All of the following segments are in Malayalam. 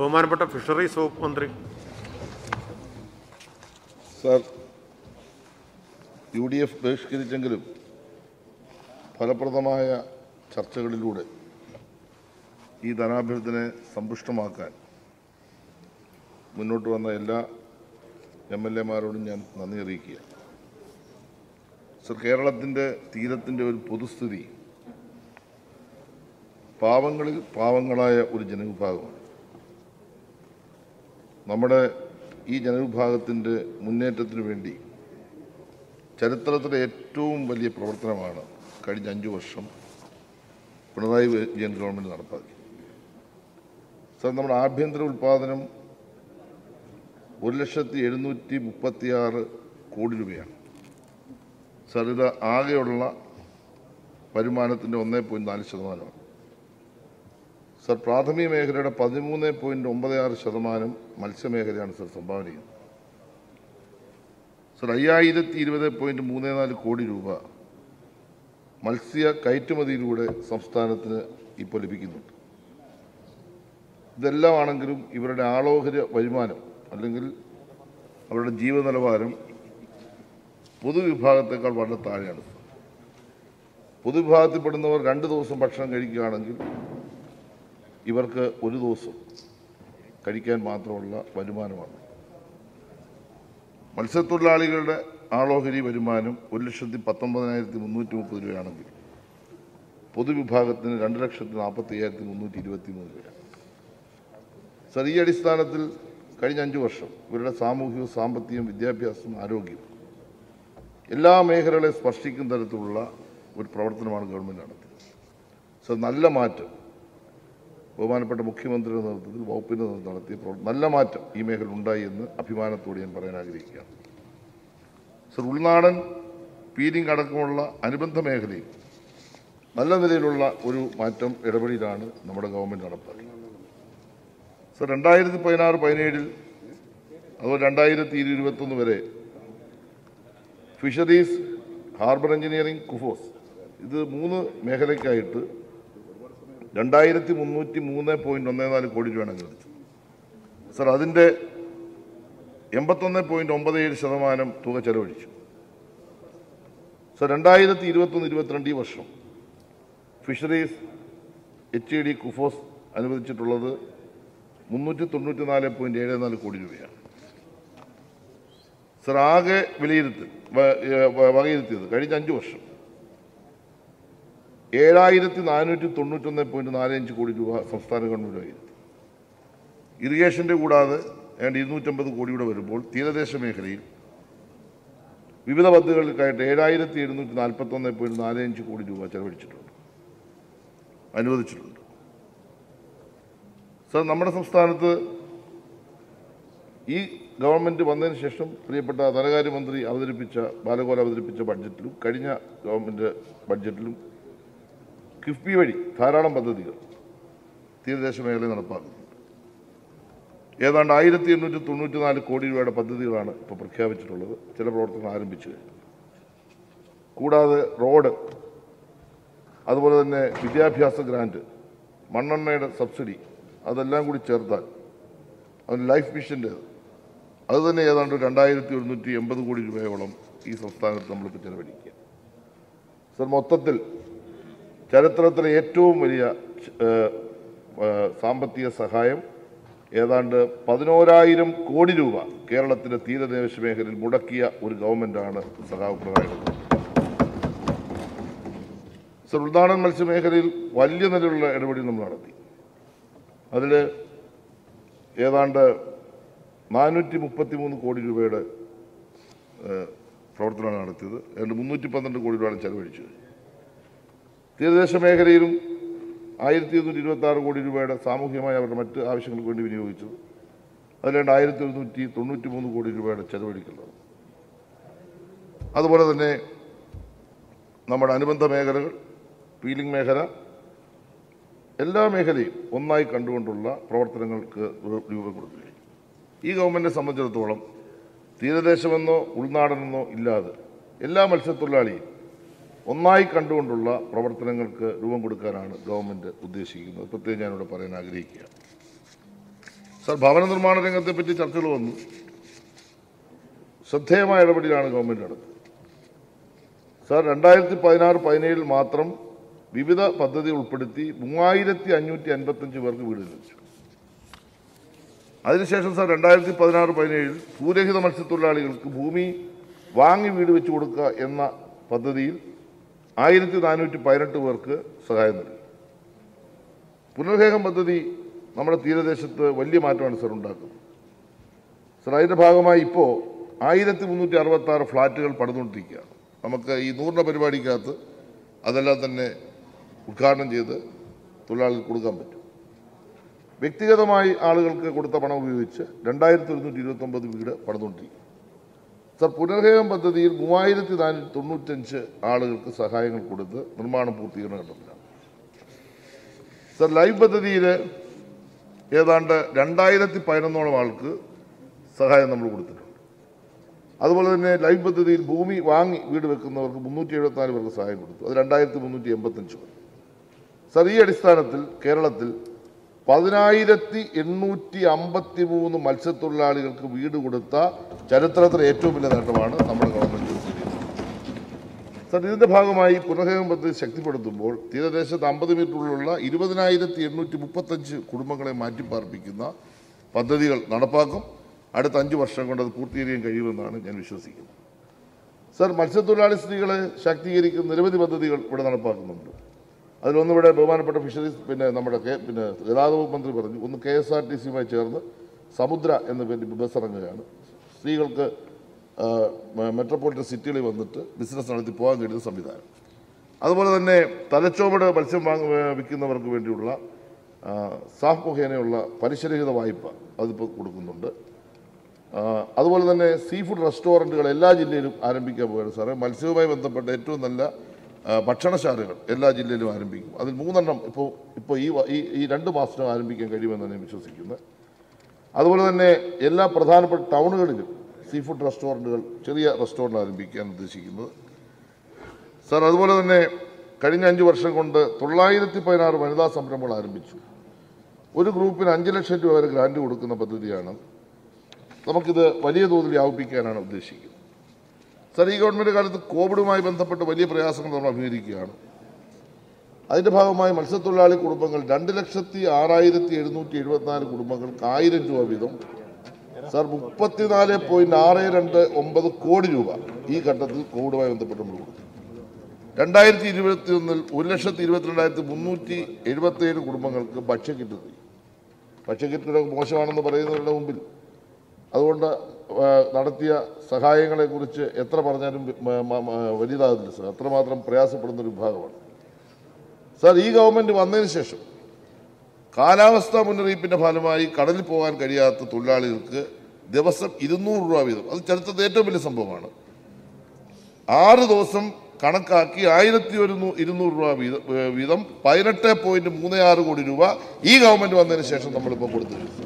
ബഹുമാനപ്പെട്ട ഫിഷറീസ് വകുപ്പ് മന്ത്രി സാർ യു ഡി എഫ് ബഹിഷ്കരിച്ചെങ്കിലും ഫലപ്രദമായ ചർച്ചകളിലൂടെ ഈ ധനാഭ്യർത്ഥനയെ സമ്പുഷ്ടമാക്കാൻ മുന്നോട്ട് വന്ന എല്ലാ എം എൽ എമാരോടും ഞാൻ നന്ദി അറിയിക്കുക സർ കേരളത്തിൻ്റെ തീരത്തിൻ്റെ ഒരു പൊതുസ്ഥിതി പാവങ്ങളിൽ പാവങ്ങളായ ഒരു ജനവിഭാഗമാണ് നമ്മുടെ ഈ ജനവിഭാഗത്തിൻ്റെ മുന്നേറ്റത്തിനു വേണ്ടി ചരിത്രത്തിലെ ഏറ്റവും വലിയ പ്രവർത്തനമാണ് കഴിഞ്ഞ അഞ്ചു വർഷം പിണറായി വിജയൻ ഗവൺമെൻറ് നടപ്പാക്കി സാർ നമ്മുടെ ആഭ്യന്തര ഉൽപ്പാദനം ഒരു ലക്ഷത്തി എഴുന്നൂറ്റി മുപ്പത്തിയാറ് കോടി രൂപയാണ് സാർ ഇത് ആകെയുള്ള വരുമാനത്തിൻ്റെ ഒന്നേ പോയിൻറ്റ് നാല് ശതമാനമാണ് സർ പ്രാഥമിക മേഖലയുടെ പതിമൂന്ന് പോയിന്റ് ഒമ്പത് ആറ് ശതമാനം മത്സ്യമേഖലയാണ് സർ സംഭാവന ചെയ്യുന്നത് സർ അയ്യായിരത്തി ഇരുപത് പോയിന്റ് മൂന്ന് നാല് കോടി രൂപ മത്സ്യ കയറ്റുമതിയിലൂടെ സംസ്ഥാനത്തിന് ഇപ്പോൾ ലഭിക്കുന്നുണ്ട് ഇതെല്ലാം ആണെങ്കിലും ഇവരുടെ ആളോഹര വരുമാനം അല്ലെങ്കിൽ അവരുടെ ജീവ നിലവാരം പൊതുവിഭാഗത്തേക്കാൾ വളരെ താഴെയാണ് സർ. പൊതുവിഭാഗത്തിൽപ്പെടുന്നവർ രണ്ട് ദിവസം ഭക്ഷണം കഴിക്കുകയാണെങ്കിൽ ഇവർക്ക് ഒരു ദിവസം കഴിക്കാൻ മാത്രമുള്ള വരുമാനമാണ് മത്സ്യത്തൊഴിലാളികളുടെ ആളോഹരി വരുമാനം ഒരു ലക്ഷത്തി പത്തൊമ്പതിനായിരത്തി മുന്നൂറ്റി മുപ്പത് രൂപയാണെങ്കിൽ പൊതുവിഭാഗത്തിന് രണ്ട് ലക്ഷത്തി നാൽപ്പത്തി അയ്യായിരത്തി മുന്നൂറ്റി ഇരുപത്തി മൂന്ന് രൂപയാണ് സർ ഈ അടിസ്ഥാനത്തിൽ കഴിഞ്ഞ അഞ്ച് വർഷം ഇവരുടെ സാമൂഹികവും സാമ്പത്തികവും വിദ്യാഭ്യാസവും ആരോഗ്യവും എല്ലാ മേഖലകളെ സ്പർശിക്കുന്ന തരത്തിലുള്ള ഒരു പ്രവർത്തനമാണ് ഗവൺമെൻറ് നടത്തിയത് സർ നല്ല മാറ്റം ബഹുമാനപ്പെട്ട മുഖ്യമന്ത്രിയുടെ നേതൃത്വത്തിൽ വകുപ്പിന്റെ നേതൃത്വത്തിൽ നടത്തിയ പ്രവർത്തനം നല്ല മാറ്റം ഈ മേഖല ഉണ്ടായി എന്ന് അഭിമാനത്തോടെ ഞാൻ പറയാൻ ആഗ്രഹിക്കുകയാണ് സർ ഉൾനാടൻ പീലിംഗ് അടക്കമുള്ള അനുബന്ധ മേഖലയിൽ നല്ല നിലയിലുള്ള ഒരു മാറ്റം ഇടപെടലാണ് നമ്മുടെ ഗവൺമെന്റ് നടപ്പാക്കി സർ രണ്ടായിരത്തി പതിനാറ് പതിനേഴിൽ അതുപോലെ രണ്ടായിരത്തി ഇരുപത്തൊന്ന് വരെ ഫിഷറീസ് ഹാർബർ എഞ്ചിനീയറിംഗ് കുഫോസ് ഇത് മൂന്ന് മേഖലയ്ക്കായിട്ട് രണ്ടായിരത്തി മുന്നൂറ്റി മൂന്ന് പോയിന്റ് ഒന്ന് നാല് കോടി രൂപയാണ് അനുവദിച്ചത് സർ അതിൻ്റെ എൺപത്തൊന്ന് പോയിന്റ് ഒമ്പത് ഏഴ് ശതമാനം തുക ചെലവഴിച്ചു സർ രണ്ടായിരത്തി ഇരുപത്തൊന്ന് ഇരുപത്തിരണ്ട് ഈ വർഷം fisheries H E D KUFOS അനുവദിച്ചിട്ടുള്ളത് മുന്നൂറ്റി തൊണ്ണൂറ്റി നാല് പോയിന്റ് ഏഴ് നാല് കോടി രൂപയാണ് സർ ആകെ വിലയിരുത്തൽ വ- ഏ, വ- വകയിരുത്തിയത് കഴിഞ്ഞ അഞ്ച് വർഷം ഏഴായിരത്തി നാനൂറ്റി തൊണ്ണൂറ്റൊന്ന് പോയിന്റ് നാല് അഞ്ച് കോടി രൂപ സംസ്ഥാന ഗവൺമെന്റ് വകയിരുത്തി ഇറിഗേഷന്റെ കൂടാതെ ഏതാണ്ട് ഇരുന്നൂറ്റമ്പത് കോടിയുടെ വരുമ്പോൾ തീരദേശ മേഖലയിൽ വിവിധ പദ്ധതികൾക്കായിട്ട് ഏഴായിരത്തി എഴുന്നൂറ്റി നാൽപ്പത്തൊന്ന് പോയിന്റ് നാല് അഞ്ച് കോടി രൂപ ചെലവഴിച്ചിട്ടുണ്ട് അനുവദിച്ചിട്ടുണ്ട് സർ നമ്മുടെ സംസ്ഥാനത്ത് ഈ ഗവൺമെന്റ് വന്നതിന് ശേഷം പ്രിയപ്പെട്ട ധനകാര്യമന്ത്രി അവതരിപ്പിച്ച ബാലഗോല അവതരിപ്പിച്ച ബഡ്ജറ്റിലും കഴിഞ്ഞ ഗവൺമെന്റ് ബഡ്ജറ്റിലും കിഫ്ബി വഴി ധാരാളം പദ്ധതികൾ തീരദേശ മേഖലയിൽ നടപ്പാക്കുന്നുണ്ട് ഏതാണ്ട് ആയിരത്തി എണ്ണൂറ്റി തൊണ്ണൂറ്റി നാല് കോടി രൂപയുടെ പദ്ധതികളാണ് ഇപ്പോൾ പ്രഖ്യാപിച്ചിട്ടുള്ളത് ചില പ്രവർത്തനങ്ങൾ ആരംഭിച്ചു കഴിഞ്ഞു കൂടാതെ റോഡ് അതുപോലെ തന്നെ വിദ്യാഭ്യാസ ഗ്രാന്റ് മണ്ണെണ്ണയുടെ സബ്സിഡി അതെല്ലാം കൂടി ചേർത്താൽ അതിന് ലൈഫ് മിഷൻ്റെ അത് തന്നെ ഏതാണ്ട് രണ്ടായിരത്തി ഒരുന്നൂറ്റി എൺപത് കോടി രൂപയോളം ഈ സംസ്ഥാനത്ത് നമ്മളിപ്പോൾ ചെലവഴിക്കുക സർ മൊത്തത്തിൽ ചരിത്രത്തിലെ ഏറ്റവും വലിയ ഏഹ്, ഏഹ്, സാമ്പത്തിക സഹായം ഏതാണ്ട് പതിനോരായിരം കോടി രൂപ കേരളത്തിന്റെ തീരദേശ മേഖലയിൽ മുടക്കിയ ഒരു ഗവൺമെന്റാണ് സഖാവ് പിണറായി വിജയൻ. സർ ഉൾനാടൻ മത്സ്യമേഖലയിൽ വലിയ നിലയിലുള്ള ഇടപെടൽ നമ്മൾ നടത്തി അതിൽ ഏതാണ്ട് നാനൂറ്റി മുപ്പത്തി മൂന്ന് കോടി രൂപയുടെ ഏഹ്, പ്രവർത്തനമാണ് നടത്തിയത് ഏതാണ്ട് മുന്നൂറ്റി പന്ത്രണ്ട് കോടി രൂപയാണ് ചെലവഴിച്ചത് തീരദേശ മേഖലയിലും ആയിരത്തി ഇരുന്നൂറ്റി ഇരുപത്തി ആറ് കോടി രൂപയുടെ സാമൂഹികമായ അവരുടെ മറ്റ് ആവശ്യങ്ങൾക്ക് വേണ്ടി വിനിയോഗിച്ചത് അതിലേണ്ട് ആയിരത്തി ഒരുന്നൂറ്റി തൊണ്ണൂറ്റി മൂന്ന് കോടി രൂപയുടെ ചെലവഴിക്കുന്നത് അതുപോലെ തന്നെ നമ്മുടെ അനുബന്ധ മേഖലകൾ പീലിംഗ് മേഖല എല്ലാ മേഖലയും ഒന്നായി കണ്ടുകൊണ്ടുള്ള പ്രവർത്തനങ്ങൾക്ക് രൂ- രൂപം കൊടുത്തു കഴിഞ്ഞു ഈ ഗവൺമെന്റിനെ സംബന്ധിച്ചിടത്തോളം തീരദേശമെന്നോ ഉൾനാടനെന്നോ ഇല്ലാതെ എല്ലാ മത്സ്യത്തൊഴിലാളിയും ഒന്നായി കണ്ടുകൊണ്ടുള്ള പ്രവർത്തനങ്ങൾക്ക് രൂപം കൊടുക്കാനാണ് ഗവൺമെന്റ് ഉദ്ദേശിക്കുന്നത് പ്രത്യേകം ഞാനിവിടെ പറയാൻ ആഗ്രഹിക്കുക സർ ഭവന നിർമ്മാണ രംഗത്തെ പറ്റി ചർച്ചകൾ വന്നു ശ്രദ്ധേയമായ ഇടപെടലാണ് ഗവൺമെന്റ് നടത്തുന്നത് സർ രണ്ടായിരത്തി പതിനാറ് പതിനേഴിൽ മാത്രം വിവിധ പദ്ധതി ഉൾപ്പെടുത്തി മൂവായിരത്തി അഞ്ഞൂറ്റി അൻപത്തഞ്ച് പേർക്ക് വീട് ലഭിച്ചു അതിനുശേഷം സർ രണ്ടായിരത്തി പതിനാറ് പതിനേഴിൽ ഭൂരഹിത മത്സ്യത്തൊഴിലാളികൾക്ക് ഭൂമി വാങ്ങി വീട് വെച്ച് കൊടുക്കുക എന്ന പദ്ധതിയിൽ ആയിരത്തി നാനൂറ്റി പതിനെട്ട് പേർക്ക് സഹായം നൽകി പുനർവേഗം പദ്ധതി നമ്മുടെ തീരദേശത്ത് വലിയ മാറ്റമാണ് സർ ഉണ്ടാക്കുന്നത് സർ അതിൻ്റെ ഭാഗമായി ഇപ്പോൾ ആയിരത്തി മുന്നൂറ്റി അറുപത്തി ആറ് ഫ്ലാറ്റുകൾ പണിതുകൊണ്ടിരിക്കുകയാണ് നമുക്ക് ഈ നൂറിൻ്റെ പരിപാടിക്കകത്ത് അതെല്ലാം തന്നെ ഉദ്ഘാടനം ചെയ്ത് തൊഴിലാളികൾക്ക് കൊടുക്കാൻ പറ്റും വ്യക്തിഗതമായി ആളുകൾക്ക് കൊടുത്ത പണം ഉപയോഗിച്ച് രണ്ടായിരത്തി ഒരുന്നൂറ്റി ഇരുപത്തൊമ്പത് വീട് പണിതുകൊണ്ടിരിക്കും സർ പുനർഹേമം പദ്ധതിയിൽ മൂവായിരത്തി നാനൂറ്റി തൊണ്ണൂറ്റഞ്ച് ആളുകൾക്ക് സഹായങ്ങൾ കൊടുത്ത് നിർമ്മാണം പൂർത്തീകരണ ഘട്ടത്തിലാണ് സർ ലൈഫ് പദ്ധതിയിൽ ഏതാണ്ട് രണ്ടായിരത്തി പതിനൊന്നോളം ആൾക്ക് സഹായം നമ്മൾ കൊടുത്തിട്ടുണ്ട് അതുപോലെ തന്നെ ലൈഫ് പദ്ധതിയിൽ ഭൂമി വാങ്ങി വീട് വെക്കുന്നവർക്ക് മുന്നൂറ്റി എഴുപത്തിനാല് പേർക്ക് സഹായം കൊടുത്തു അത് രണ്ടായിരത്തി മുന്നൂറ്റി എൺപത്തഞ്ച് പേർ സർ ഈ അടിസ്ഥാനത്തിൽ കേരളത്തിൽ പതിനായിരത്തി എണ്ണൂറ്റി അമ്പത്തി മൂന്ന് മത്സ്യത്തൊഴിലാളികൾക്ക് വീട് കൊടുത്ത ചരിത്രത്തിലെ ഏറ്റവും വലിയ നേട്ടമാണ് നമ്മുടെ ഗവൺമെന്റ് നേടിയത്. സർ ഇതിന്റെ ഭാഗമായി പുനർഹേമം പദ്ധതി ശക്തിപ്പെടുത്തുമ്പോൾ തീരദേശത്ത് അമ്പത് മീറ്ററിലുള്ള ഇരുപതിനായിരത്തി എണ്ണൂറ്റി മുപ്പത്തഞ്ച് കുടുംബങ്ങളെ മാറ്റിപ്പാർപ്പിക്കുന്ന പദ്ധതികൾ നടപ്പാക്കും അടുത്ത അഞ്ച് വർഷം കൊണ്ട് അത് പൂർത്തീകരിക്കാൻ കഴിയുമെന്നാണ് ഞാൻ വിശ്വസിക്കുന്നത് സർ മത്സ്യത്തൊഴിലാളി സ്ത്രീകളെ ശാക്തീകരിക്കുന്ന നിരവധി പദ്ധതികൾ ഇവിടെ നടപ്പാക്കുന്നുണ്ട് അതിലൊന്നിവിടെ ബഹുമാനപ്പെട്ട ഫിഷറീസ് പിന്നെ നമ്മുടെ കെ പിന്നെ ഗതാഗത വകുപ്പ് മന്ത്രി പറഞ്ഞു ഒന്ന് കെ എസ് ആർ ടി സിയുമായി ചേർന്ന് സമുദ്ര എന്ന പേരിൽ ബസ് ഇറങ്ങുകയാണ് സ്ത്രീകൾക്ക് ആ, മെ- മെട്രോപൊളിറ്റൻ സിറ്റികളിൽ വന്നിട്ട് ബിസിനസ് നടത്തി പോകാൻ കഴിയുന്ന സംവിധാനം അതുപോലെ തന്നെ തലച്ചോമട് മത്സ്യം വാങ്ങ വിൽക്കുന്നവർക്ക് വേണ്ടിയുള്ള ആ, സാഫ് മുഖേനയുള്ള പലിശരഹിത വായ്പ അതിപ്പോൾ കൊടുക്കുന്നുണ്ട് ആ, അതുപോലെ തന്നെ സീ ഫുഡ് റെസ്റ്റോറൻറ്റുകൾ എല്ലാ ജില്ലയിലും ആരംഭിക്കാൻ പോവുകയാണ് സാറേ മത്സ്യവുമായി ബന്ധപ്പെട്ട ഏറ്റവും നല്ല ആ, ഭക്ഷണശാലകൾ എല്ലാ ജില്ലയിലും ആരംഭിക്കും അതിൽ മൂന്നെണ്ണം ഇപ്പോൾ ഇപ്പോൾ ഈ വ- ഈ ഈ രണ്ട് മാസത്തിനും ആരംഭിക്കാൻ കഴിയുമെന്നാണ് ഞാൻ വിശ്വസിക്കുന്നത് അതുപോലെ തന്നെ എല്ലാ പ്രധാനപ്പെട്ട ടൗണുകളിലും സീ ഫുഡ് റെസ്റ്റോറൻറ്റുകൾ ചെറിയ റെസ്റ്റോറൻറ്റ് ആരംഭിക്കാൻ ഉദ്ദേശിക്കുന്നത് സാർ അതുപോലെ തന്നെ കഴിഞ്ഞ അഞ്ച് വർഷം കൊണ്ട് തൊള്ളായിരത്തി പതിനാറ് വനിതാ സംരംഭങ്ങൾ ആരംഭിച്ചു ഒരു ഗ്രൂപ്പിന് അഞ്ച് ലക്ഷം രൂപ വരെ ഗ്രാന്റ് കൊടുക്കുന്ന പദ്ധതിയാണ് നമുക്കിത് വലിയ തോതിൽ വ്യാപിപ്പിക്കാനാണ് ഉദ്ദേശിക്കുന്നത് സാർ ഈ ഗവൺമെൻറ് കാലത്ത് കോവിഡുമായി ബന്ധപ്പെട്ട് വലിയ പ്രയാസങ്ങൾ നമ്മൾ അഭിമുഖീകരിക്കുകയാണ് അതിന്റെ ഭാഗമായി മത്സ്യത്തൊഴിലാളി കുടുംബങ്ങൾ രണ്ട് ലക്ഷത്തി ആറായിരത്തി എഴുന്നൂറ്റി എഴുപത്തിനാല് കുടുംബങ്ങൾക്ക് ആയിരം രൂപ വീതം സാർ മുപ്പത്തിനാല് പോയിന്റ് ആറ് രണ്ട് ഒമ്പത് കോടി രൂപ ഈ ഘട്ടത്തിൽ കോവിഡുമായി ബന്ധപ്പെട്ട് നമ്മൾ കൊടുത്തു രണ്ടായിരത്തി ഇരുപത്തി ഒന്നിൽ ഒരു ലക്ഷത്തി ഇരുപത്തിരണ്ടായിരത്തി മുന്നൂറ്റി എഴുപത്തി ഏഴ് കുടുംബങ്ങൾക്ക് ഭക്ഷ്യക്കിറ്റ് നൽകി ഭക്ഷ്യക്കിറ്റുകൾ മോശമാണെന്ന് പറയുന്നവരുടെ മുമ്പിൽ അതുകൊണ്ട് ആ, നടത്തിയ സഹായങ്ങളെക്കുറിച്ച് എത്ര പറഞ്ഞാലും മ- മ- മ- വലുതാകില്ല സാർ അത്രമാത്രം പ്രയാസപ്പെടുന്ന ഒരു വിഭാഗമാണ് സാർ ഈ ഗവൺമെന്റ് വന്നതിന് ശേഷം കാലാവസ്ഥാ മുന്നറിയിപ്പിന്റെ ഫലമായി കടലിൽ പോകാൻ കഴിയാത്ത തൊഴിലാളികൾക്ക് ദിവസം ഇരുന്നൂറ് രൂപ വീതം അത് ചരിത്രത്തിൽ ഏറ്റവും വലിയ സംഭവമാണ് ആറ് ദിവസം കണക്കാക്കി ആയിരത്തി ഒരു ഇരുന്നൂറ് രൂപ വീതം ഏ, വീതം പതിനെട്ട് പോയിന്റ് മൂന്ന് ആറ് കോടി രൂപ ഈ ഗവൺമെന്റ് വന്നതിന് ശേഷം നമ്മളിപ്പോൾ കൊടുത്തു കഴിഞ്ഞു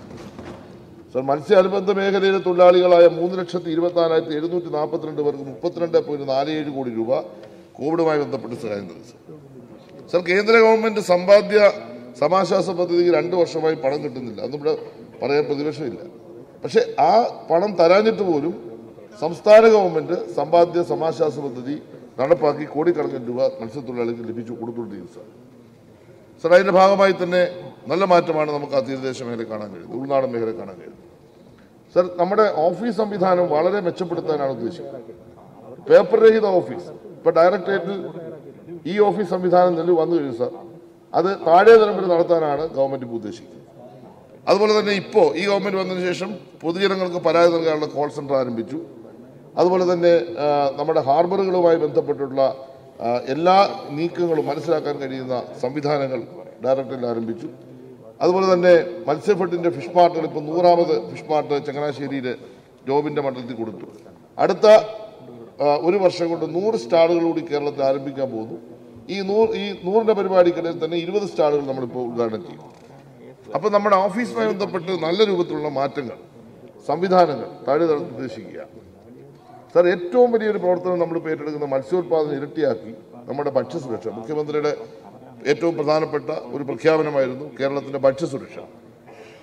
സർ മത്സ്യാനുബന്ധ മേഖലയിലെ തൊഴിലാളികളായ മൂന്ന് ലക്ഷത്തി ഇരുപത്തി നാലായിരത്തി എഴുന്നൂറ്റി നാൽപ്പത്തിരണ്ട് പേർക്ക് മുപ്പത്തിരണ്ട് പോയിന്റ് നാല് ഏഴ് കോടി രൂപ കോവിഡുമായി ബന്ധപ്പെട്ട് സഹായം നൽകി സർ സർ കേന്ദ്ര ഗവൺമെന്റ് സമ്പാദ്യ സമാശ്വാസ പദ്ധതിക്ക് രണ്ട് വർഷമായി പണം കിട്ടുന്നില്ല അതൊന്നും ഇവിടെ പറയാൻ പ്രതിപക്ഷമില്ല പക്ഷെ ആ പണം തരാഞ്ഞിട്ട് പോലും സംസ്ഥാന ഗവൺമെന്റ് സമ്പാദ്യ സമാശ്വാസ പദ്ധതി നടപ്പാക്കി കോടിക്കണക്കിന് രൂപ മത്സ്യത്തൊഴിലാളികൾക്ക് ലഭിച്ചു കൊടുത്തുകൊണ്ടിരിക്കുന്നു സാർ സാർ അതിന്റെ ഭാഗമായി തന്നെ നല്ല മാറ്റമാണ് നമുക്ക് ആ തീരദേശ മേഖല കാണാൻ കഴിയുന്നത് ഉൾനാടൻ മേഖല കാണാൻ കഴിയുന്നത് സർ നമ്മുടെ ഓഫീസ് സംവിധാനം വളരെ മെച്ചപ്പെടുത്താനാണ് ഉദ്ദേശിക്കുന്നത് പേപ്പർ രഹിത ഓഫീസ് ഇപ്പൊ ഡയറക്ടറേറ്റിൽ ഈ ഓഫീസ് സംവിധാനം നിലവിൽ വന്നു കഴിഞ്ഞു സാർ അത് താഴെ തലം വരെ നടത്താനാണ് ഗവൺമെന്റ് ഇപ്പോൾ ഉദ്ദേശിക്കുന്നത് അതുപോലെ തന്നെ ഇപ്പോൾ ഈ ഗവൺമെന്റ് വന്നതിന് ശേഷം പൊതുജനങ്ങൾക്ക് പരാതി നൽകാനുള്ള കോൾ സെന്റർ ആരംഭിച്ചു അതുപോലെ തന്നെ ആ, നമ്മുടെ ഹാർബറുകളുമായി ബന്ധപ്പെട്ടുള്ള ആ, എല്ലാ നീക്കങ്ങളും മനസ്സിലാക്കാൻ കഴിയുന്ന സംവിധാനങ്ങൾ ഡയറക്ടറിൽ ആരംഭിച്ചു അതുപോലെ തന്നെ മത്സ്യഫെഡിന്റെ ഫിഷ് മാർട്ടുകൾ ഇപ്പോൾ നൂറാമത് ഫിഷ് മാർട്ട് ചങ്ങനാശ്ശേരിയിൽ ജോബിന്റെ മണ്ഡലത്തിൽ കൊടുത്തു അടുത്ത ആ, ഒരു വർഷം കൊണ്ട് നൂറ് സ്റ്റാളുകൾ കൂടി കേരളത്തിൽ ആരംഭിക്കാൻ പോകുന്നു ഈ നൂറ് ഈ നൂറിന്റെ പരിപാടിക്കിടയിൽ തന്നെ ഇരുപത് സ്റ്റാളുകൾ നമ്മളിപ്പോൾ ഉദ്ഘാടനം ചെയ്യും അപ്പോൾ നമ്മുടെ ഓഫീസുമായി ബന്ധപ്പെട്ട് നല്ല രൂപത്തിലുള്ള മാറ്റങ്ങൾ സംവിധാനങ്ങൾ താഴെ തലത്തിൽ ഉദ്ദേശിക്കുക സാർ ഏറ്റവും വലിയൊരു പ്രവർത്തനം നമ്മളിപ്പോൾ ഏറ്റെടുക്കുന്ന മത്സ്യോത്പാദനം ഇരട്ടിയാക്കി നമ്മുടെ ഭക്ഷ്യസുരക്ഷ മുഖ്യമന്ത്രിയുടെ ഏറ്റവും പ്രധാനപ്പെട്ട ഒരു പ്രഖ്യാപനമായിരുന്നു കേരളത്തിന്റെ ഭക്ഷ്യസുരക്ഷ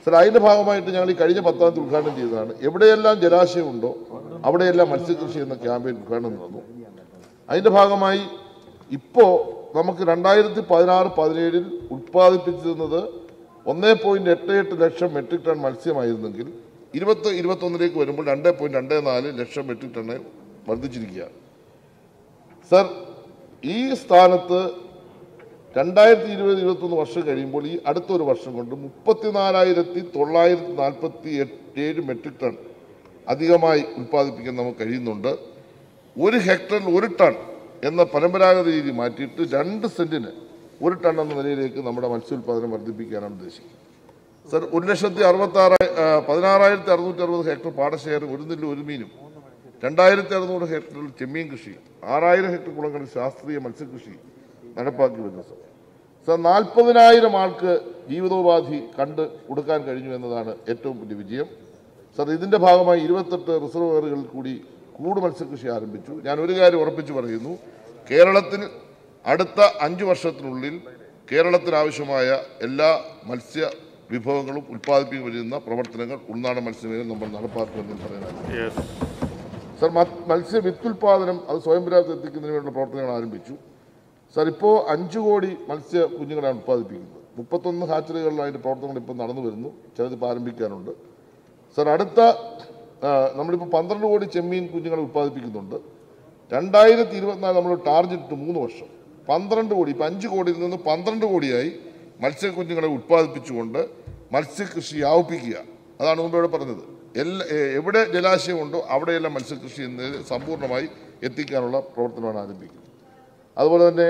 സർ അതിന്റെ ഭാഗമായിട്ട് ഞങ്ങൾ ഈ കഴിഞ്ഞ പത്താം തീയതി ഉദ്ഘാടനം ചെയ്തതാണ് എവിടെയെല്ലാം ജലാശയമുണ്ടോ അവിടെയെല്ലാം മത്സ്യകൃഷി എന്ന ക്യാമ്പയിൻ ഉദ്ഘാടനം നടന്നു അതിന്റെ ഭാഗമായി ഇപ്പോ നമുക്ക് രണ്ടായിരത്തി പതിനാറ് പതിനേഴിൽ ഉത്പാദിപ്പിച്ചിരുന്നത് ഒന്നേ പോയിന്റ് എട്ട് എട്ട് ലക്ഷം മെട്രിക് ടൺ മത്സ്യമായിരുന്നെങ്കിൽ ഇരുപത്തി ഇരുപത്തൊന്നിലേക്ക് വരുമ്പോൾ രണ്ട് പോയിന്റ് രണ്ട് നാല് ലക്ഷം മെട്രിക് ടണ്ണ് വർദ്ധിച്ചിരിക്കുകയാണ് സർ ഈ സ്ഥാനത്ത് രണ്ടായിരത്തി ഇരുപത് ഇരുപത്തൊന്ന് വർഷം കഴിയുമ്പോൾ ഈ അടുത്തൊരു വർഷം കൊണ്ട് മുപ്പത്തിനാലായിരത്തി തൊള്ളായിരത്തി നാൽപ്പത്തി ഏഴ് മെട്രിക് ടൺ അധികമായി ഉൽപ്പാദിപ്പിക്കാൻ നമുക്ക് കഴിയുന്നുണ്ട് ഒരു ഹെക്ടറിൽ ഒരു ടൺ എന്ന പരമ്പരാഗത രീതി മാറ്റിയിട്ട് രണ്ട് സെന്റിന് ഒരു ടൺ എന്ന നിലയിലേക്ക് നമ്മുടെ മത്സ്യോൽപാദനം വർദ്ധിപ്പിക്കാനാണ് ഉദ്ദേശിക്കുന്നത് സർ ഒരു ലക്ഷത്തി അറുപത്തി ആറ് പതിനാറായിരത്തി അറുന്നൂറ്റി അറുപത് ഹെക്ടർ പാടശേഖരം ഒരു നെല്ലും ഒരു മീനും രണ്ടായിരത്തി അറുന്നൂറ് ഹെക്ടറിൽ ചെമ്മീൻ കൃഷി ആറായിരം ഹെക്ടർ കുളങ്ങളിൽ ശാസ്ത്രീയ മത്സ്യകൃഷി നടപ്പാക്കി വരുന്നു സർ സർ നാൽപ്പതിനായിരം ആൾക്ക് ജീവിതോപാധി കണ്ട് കൊടുക്കാൻ കഴിഞ്ഞു എന്നതാണ് ഏറ്റവും വലിയ വിജയം സർ ഇതിന്റെ ഭാഗമായി ഇരുപത്തെട്ട് റിസർവറുകളിൽ കൂടി കൂട് മത്സ്യകൃഷി ആരംഭിച്ചു ഞാൻ ഒരു കാര്യം ഉറപ്പിച്ചു പറയുന്നു കേരളത്തിൽ അടുത്ത അഞ്ചു വർഷത്തിനുള്ളിൽ കേരളത്തിന് ആവശ്യമായ എല്ലാ മത്സ്യ വിഭവങ്ങളും ഉൽപ്പാദിപ്പിക്കാൻ വരുന്ന പ്രവർത്തനങ്ങൾ ഉൾനാടൻ മത്സ്യമേഖല നമ്മൾ നടപ്പാക്കുമെന്ന് പറയാനാണ് യെസ് സർ മ- മത്സ്യ വിത്തുൽപാദനം അത് സ്വയം പര്യാപ്തം എത്തിക്കുന്നതിന് വേണ്ട പ്രവർത്തനങ്ങൾ ആരംഭിച്ചു സർ ഇപ്പോൾ അഞ്ചു കോടി മത്സ്യ കുഞ്ഞുങ്ങളാണ് ഉത്പാദിപ്പിക്കുന്നത് മുപ്പത്തൊന്ന് ഹാച്ചറികളിൽ അതിൻ്റെ പ്രവർത്തനങ്ങൾ ഇപ്പോൾ നടന്നു വരുന്നു ചിലത് ഇപ്പോൾ ആരംഭിക്കാനുണ്ട് സർ അടുത്ത ആ, നമ്മളിപ്പോൾ പന്ത്രണ്ട് കോടി ചെമ്മീൻ കുഞ്ഞുങ്ങളെ ഉത്പാദിപ്പിക്കുന്നുണ്ട് രണ്ടായിരത്തി ഇരുപത്തിനാല് നമ്മൾ ടാർഗറ്റ് ഇട്ടു മൂന്ന് വർഷം പന്ത്രണ്ട് കോടി ഇപ്പം അഞ്ച് കോടിയിൽ നിന്ന് പന്ത്രണ്ട് കോടിയായി മത്സ്യക്കുഞ്ഞുങ്ങളെ ഉത്പാദിപ്പിച്ചുകൊണ്ട് മത്സ്യകൃഷി വ്യാപിപ്പിക്കുക അതാണ് മുമ്പ് ഇവിടെ പറഞ്ഞത് എല്ലാ എ- എവിടെ ജലാശയമുണ്ടോ അവിടെയെല്ലാം മത്സ്യകൃഷി എന്നതിൽ സമ്പൂർണ്ണമായി എത്തിക്കാനുള്ള പ്രവർത്തനമാണ് ആരംഭിക്കുന്നത് അതുപോലെ തന്നെ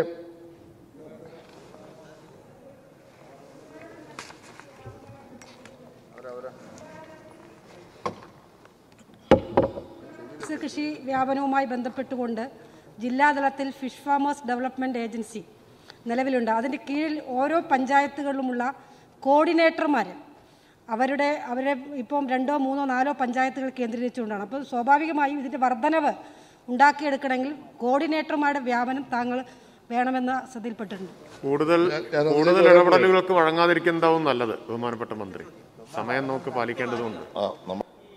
മത്സ്യകൃഷി വ്യാപനവുമായി ബന്ധപ്പെട്ടുകൊണ്ട് ജില്ലാതലത്തിൽ ഫിഷ് ഫാമേഴ്സ് ഡെവലപ്മെൻറ്റ് ഏജൻസി നിലവിലുണ്ട് അതിൻ്റെ കീഴിൽ ഓരോ പഞ്ചായത്തുകളിലുമുള്ള കോർഡിനേറ്റർമാർ അവരുടെ അവരെ ഇപ്പം രണ്ടോ മൂന്നോ നാലോ പഞ്ചായത്തുകൾ കേന്ദ്രീകരിച്ചുകൊണ്ടാണ് അപ്പോൾ സ്വാഭാവികമായും ഇതിൻ്റെ വർധനവ് ഉണ്ടാക്കിയെടുക്കണമെങ്കിൽ കോർഡിനേറ്റർമാരുടെ വ്യാപനം താങ്കൾ വേണമെന്ന് ശ്രദ്ധയിൽപ്പെട്ടിട്ടുണ്ട് കൂടുതൽ ഞാനത് കൂടുതൽ ഇടപെടലുകൾക്ക് വഴങ്ങാതിരിക്കുന്നതാവും നല്ലത് ബഹുമാനപ്പെട്ട മന്ത്രി സമയം നോക്കി പാലിക്കേണ്ടതുണ്ട് ആ, നമ്മ-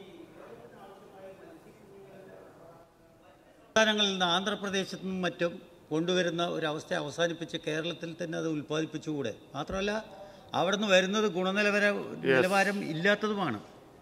സംസ്ഥാനങ്ങളിൽ നിന്ന് ആന്ധ്രാപ്രദേശത്തു നിന്നും മറ്റും കൊണ്ടുവരുന്ന ഒരവസ്ഥ അവസാനിപ്പിച്ച് കേരളത്തിൽ തന്നെ അത് ഉൽപ്പാദിപ്പിച്ചുകൂടെ മാത്രമല്ല അവിടെ നിന്ന് വരുന്നത് ഗുണനിലവാര നിലവാരം ഇല്ലാത്തതുമാണ്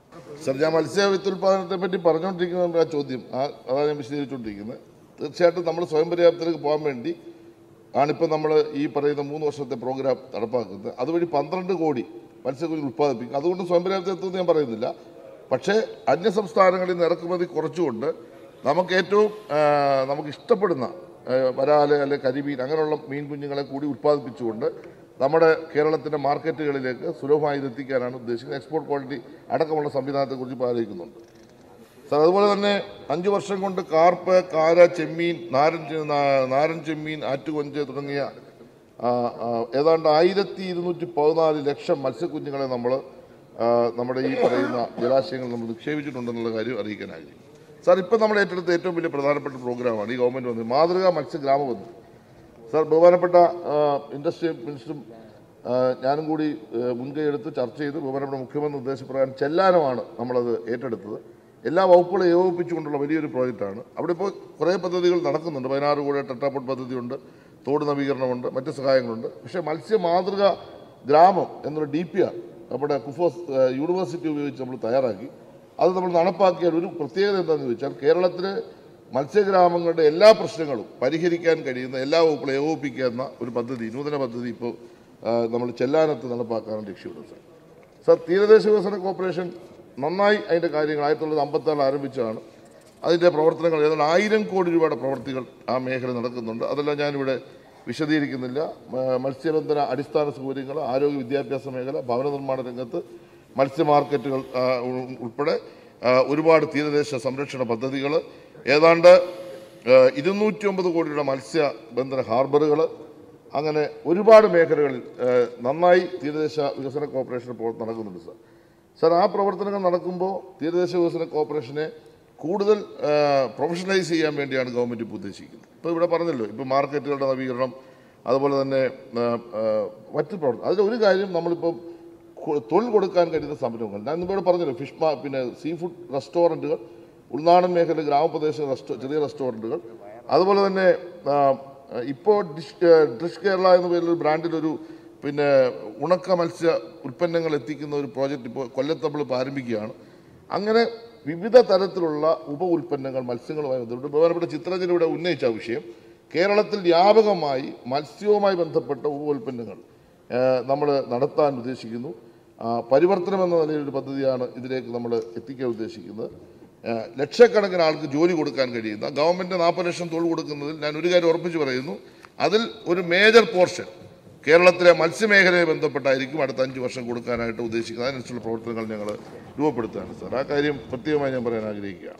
സർ ഞാൻ മത്സ്യ വിത്തുൽപാദനത്തെ പറ്റി പറഞ്ഞുകൊണ്ടിരിക്കുന്ന ആ ചോദ്യം ആ അതാണ് ഞാൻ വിശദീകരിച്ചുകൊണ്ടിരിക്കുന്നത് തീർച്ചയായിട്ടും നമ്മൾ സ്വയം പര്യാപ്തതയിലേക്ക് പോകാൻ വേണ്ടി ആണിപ്പോൾ നമ്മൾ ഈ പറയുന്ന മൂന്ന് വർഷത്തെ പ്രോഗ്രാം നടപ്പാക്കുന്നത് അതുവഴി പന്ത്രണ്ട് കോടി മത്സ്യക്കുഞ്ഞുങ്ങൾ ഉത്പാദിപ്പിക്കും അതുകൊണ്ട് സ്വയം പര്യാപ്തത എത്തുമെന്ന് ഞാൻ പറയുന്നില്ല പക്ഷേ അന്യ സംസ്ഥാനങ്ങളിൽ നിന്ന് ഇറക്കുമതി കുറച്ചുകൊണ്ട് നമുക്ക് ഏറ്റവും ആ, നമുക്ക് ഇഷ്ടപ്പെടുന്ന ആ, വരാല് അല്ലെ കരിമീൻ അങ്ങനെയുള്ള മീൻ കുഞ്ഞുങ്ങളെ കൂടി ഉത്പാദിപ്പിച്ചുകൊണ്ട് നമ്മുടെ കേരളത്തിൻ്റെ മാർക്കറ്റുകളിലേക്ക് സുലഭമായി ഇത് എത്തിക്കാനാണ് ഉദ്ദേശിക്കുന്നത് എക്സ്പോർട്ട് ക്വാളിറ്റി അടക്കമുള്ള സംവിധാനത്തെക്കുറിച്ച് ഇപ്പോൾ ആലോചിക്കുന്നുണ്ട് സാർ അതുപോലെ തന്നെ അഞ്ചു വർഷം കൊണ്ട് കാർപ്പ് കാര ചെമ്മീൻ നാരൻ ചെ- നാ- നാരൻ ചെമ്മീൻ ആറ്റുകൊഞ്ച് തുടങ്ങിയ ആ, ആ, ഏതാണ്ട് ആയിരത്തി ഇരുന്നൂറ്റി പതിനാല് ലക്ഷം മത്സ്യക്കുഞ്ഞുങ്ങളെ നമ്മൾ നമ്മുടെ ഈ പറയുന്ന ജലാശയങ്ങൾ നമ്മൾ നിക്ഷേപിച്ചിട്ടുണ്ടെന്നുള്ള കാര്യം അറിയിക്കാനായി സാർ ഇപ്പം നമ്മൾ ഏറ്റെടുത്ത ഏറ്റവും വലിയ പ്രധാനപ്പെട്ട പ്രോഗ്രാമാണ് ഈ ഗവൺമെൻറ് വന്നത് മാതൃകാ മത്സ്യഗ്രാമ പദ്ധതി സാർ ബഹുമാനപ്പെട്ട ആ, ഇൻഡസ്ട്രി മിനിസ്റ്ററും ആ, ഞാനും കൂടി ആ, മുൻകൈ എടുത്ത് ചർച്ച ചെയ്ത് ബഹുമാനപ്പെട്ട മുഖ്യമന്ത്രി നിർദ്ദേശപ്രകാരം ചെല്ലാനുമാണ് നമ്മളത് ഏറ്റെടുത്തത് എല്ലാ വകുപ്പുകളും ഏകോപിപ്പിച്ചുകൊണ്ടുള്ള വലിയൊരു പ്രോജക്റ്റാണ് അവിടെ ഇപ്പോൾ കുറേ പദ്ധതികൾ നടക്കുന്നുണ്ട് പതിനാറ് കോടി ടെട്രാപോട്ട് പദ്ധതിയുണ്ട് തോട് നവീകരണമുണ്ട് മറ്റ് സഹായങ്ങളുണ്ട് പക്ഷേ മത്സ്യ മാതൃക ഗ്രാമം എന്നൊരു ഡി പി ആർ നമ്മുടെ കുഫോസ് ആ, യൂണിവേഴ്സിറ്റി ഉപയോഗിച്ച് നമ്മൾ തയ്യാറാക്കി അത് നമ്മൾ നടപ്പാക്കിയാൽ ഒരു പ്രത്യേകത എന്താണെന്ന് ചോദിച്ചാൽ കേരളത്തിലെ മത്സ്യഗ്രാമങ്ങളുടെ എല്ലാ പ്രശ്നങ്ങളും പരിഹരിക്കാൻ കഴിയുന്ന എല്ലാ വകുപ്പുകളും ഏകോപിപ്പിക്കുന്ന ഒരു പദ്ധതി നൂതന പദ്ധതി ഇപ്പോൾ നമ്മൾ ചെല്ലാനത്ത് നടപ്പാക്കാനാണ് ലക്ഷ്യമിടുന്നത് സാർ സാർ തീരദേശ വികസന കോർപ്പറേഷൻ നന്നായി അതിൻ്റെ കാര്യങ്ങൾ ആയിരത്തി തൊള്ളായിരത്തി അമ്പത്തി ആരംഭിച്ചതാണ് അതിൻ്റെ പ്രവർത്തനങ്ങൾ ഏതാണ്ട് ആയിരം കോടി രൂപയുടെ പ്രവർത്തികൾ ആ മേഖല നടക്കുന്നുണ്ട് അതെല്ലാം ഞാനിവിടെ വിശദീകരിക്കുന്നില്ല മ- മത്സ്യബന്ധന അടിസ്ഥാന സൗകര്യങ്ങൾ ആരോഗ്യ വിദ്യാഭ്യാസ മേഖല ഭവന നിർമ്മാണ രംഗത്ത് മത്സ്യ മാർക്കറ്റുകൾ ആ, ഉൾ- ഉൾപ്പെടെ ആ, ഒരുപാട് തീരദേശ സംരക്ഷണ പദ്ധതികൾ ഏതാണ്ട് ഇരുന്നൂറ്റി ഒമ്പത് കോടിയുടെ മത്സ്യബന്ധന ഹാർബറുകൾ അങ്ങനെ ഒരുപാട് മേഖലകളിൽ ആ, നന്നായി തീരദേശ വികസന കോർപ്പറേഷൻ പ്രവർത്തനം നടക്കുന്നുണ്ട് സാർ സാർ ആ പ്രവർത്തനങ്ങൾ നടക്കുമ്പോൾ തീരദേശ വികസന കോർപ്പറേഷനെ കൂടുതൽ ആ, പ്രൊഫഷണലൈസ് ചെയ്യാൻ വേണ്ടിയാണ് ഗവൺമെൻറ് ഇപ്പോൾ ഉദ്ദേശിക്കുന്നത് ഇപ്പോൾ ഇവിടെ പറഞ്ഞല്ലോ ഇപ്പോൾ മാർക്കറ്റുകളുടെ നവീകരണം അതുപോലെ തന്നെ ആ, ആ, മറ്റ് പ്രവർത്തനം അതിൽ ഒരു കാര്യം നമ്മളിപ്പോൾ കൊ- തൊഴിൽ കൊടുക്കാൻ കഴിയുന്ന സംരംഭങ്ങൾ ഞാൻ മുമ്പോട് പറഞ്ഞല്ലോ ഫിഷ് മാ പിന്നെ സീ ഫുഡ് റെസ്റ്റോറൻറ്റുകൾ ഉൾനാടൻ മേഖല ഗ്രാമപ്രദേശ റെസ്റ്റോ ചെറിയ റെസ്റ്റോറൻറ്റുകൾ അതുപോലെ തന്നെ ആ, ഇപ്പോൾ ഡിഷ് ഏ, ഡിഷ് കേരള എന്ന പേരിൽ ഒരു ബ്രാൻഡിലൊരു പിന്നെ ഉണക്ക മത്സ്യ ഉൽപ്പന്നങ്ങൾ എത്തിക്കുന്ന ഒരു പ്രോജക്റ്റ് ഇപ്പോൾ കൊല്ലത്ത് നമ്മളിപ്പോൾ ആരംഭിക്കുകയാണ് അങ്ങനെ വിവിധ തരത്തിലുള്ള ഉപ ഉൽപ്പന്നങ്ങൾ മത്സ്യങ്ങളുമായി ബന്ധപ്പെട്ട് ബഹുമാനപ്പെട്ട ചിത്രരഞ്ജൻ ഇവിടെ ഉന്നയിച്ച ആ വിഷയം കേരളത്തിൽ വ്യാപകമായി മത്സ്യവുമായി ബന്ധപ്പെട്ട ഉപ ഉൽപ്പന്നങ്ങൾ നമ്മൾ നടത്താൻ ഉദ്ദേശിക്കുന്നു ആ, പരിവർത്തനം എന്ന നിലയിൽ ഒരു പദ്ധതിയാണ് ഇതിലേക്ക് നമ്മൾ എത്തിക്കാൻ ഉദ്ദേശിക്കുന്നത് ആ, ലക്ഷക്കണക്കിന് ആൾക്ക് ജോലി കൊടുക്കാൻ കഴിയുന്ന ഗവൺമെൻറ് നാൽപ്പത് ലക്ഷം തൊഴിൽ കൊടുക്കുന്നതിൽ ഞാൻ ഒരു കാര്യം ഉറപ്പിച്ച് പറയുന്നു അതിൽ ഒരു മേജർ പോർഷൻ കേരളത്തിലെ മത്സ്യമേഖലയെ ബന്ധപ്പെട്ടായിരിക്കും അടുത്ത അഞ്ച് വർഷം കൊടുക്കാനായിട്ട് ഉദ്ദേശിക്കുന്നത് അതിനനുസരിച്ചുള്ള പ്രവർത്തനങ്ങൾ ഞങ്ങൾ രൂപപ്പെടുത്തുകയാണ് സാർ ആ കാര്യം പ്രത്യേകമായി ഞാൻ പറയാൻ ആഗ്രഹിക്കുകയാണ്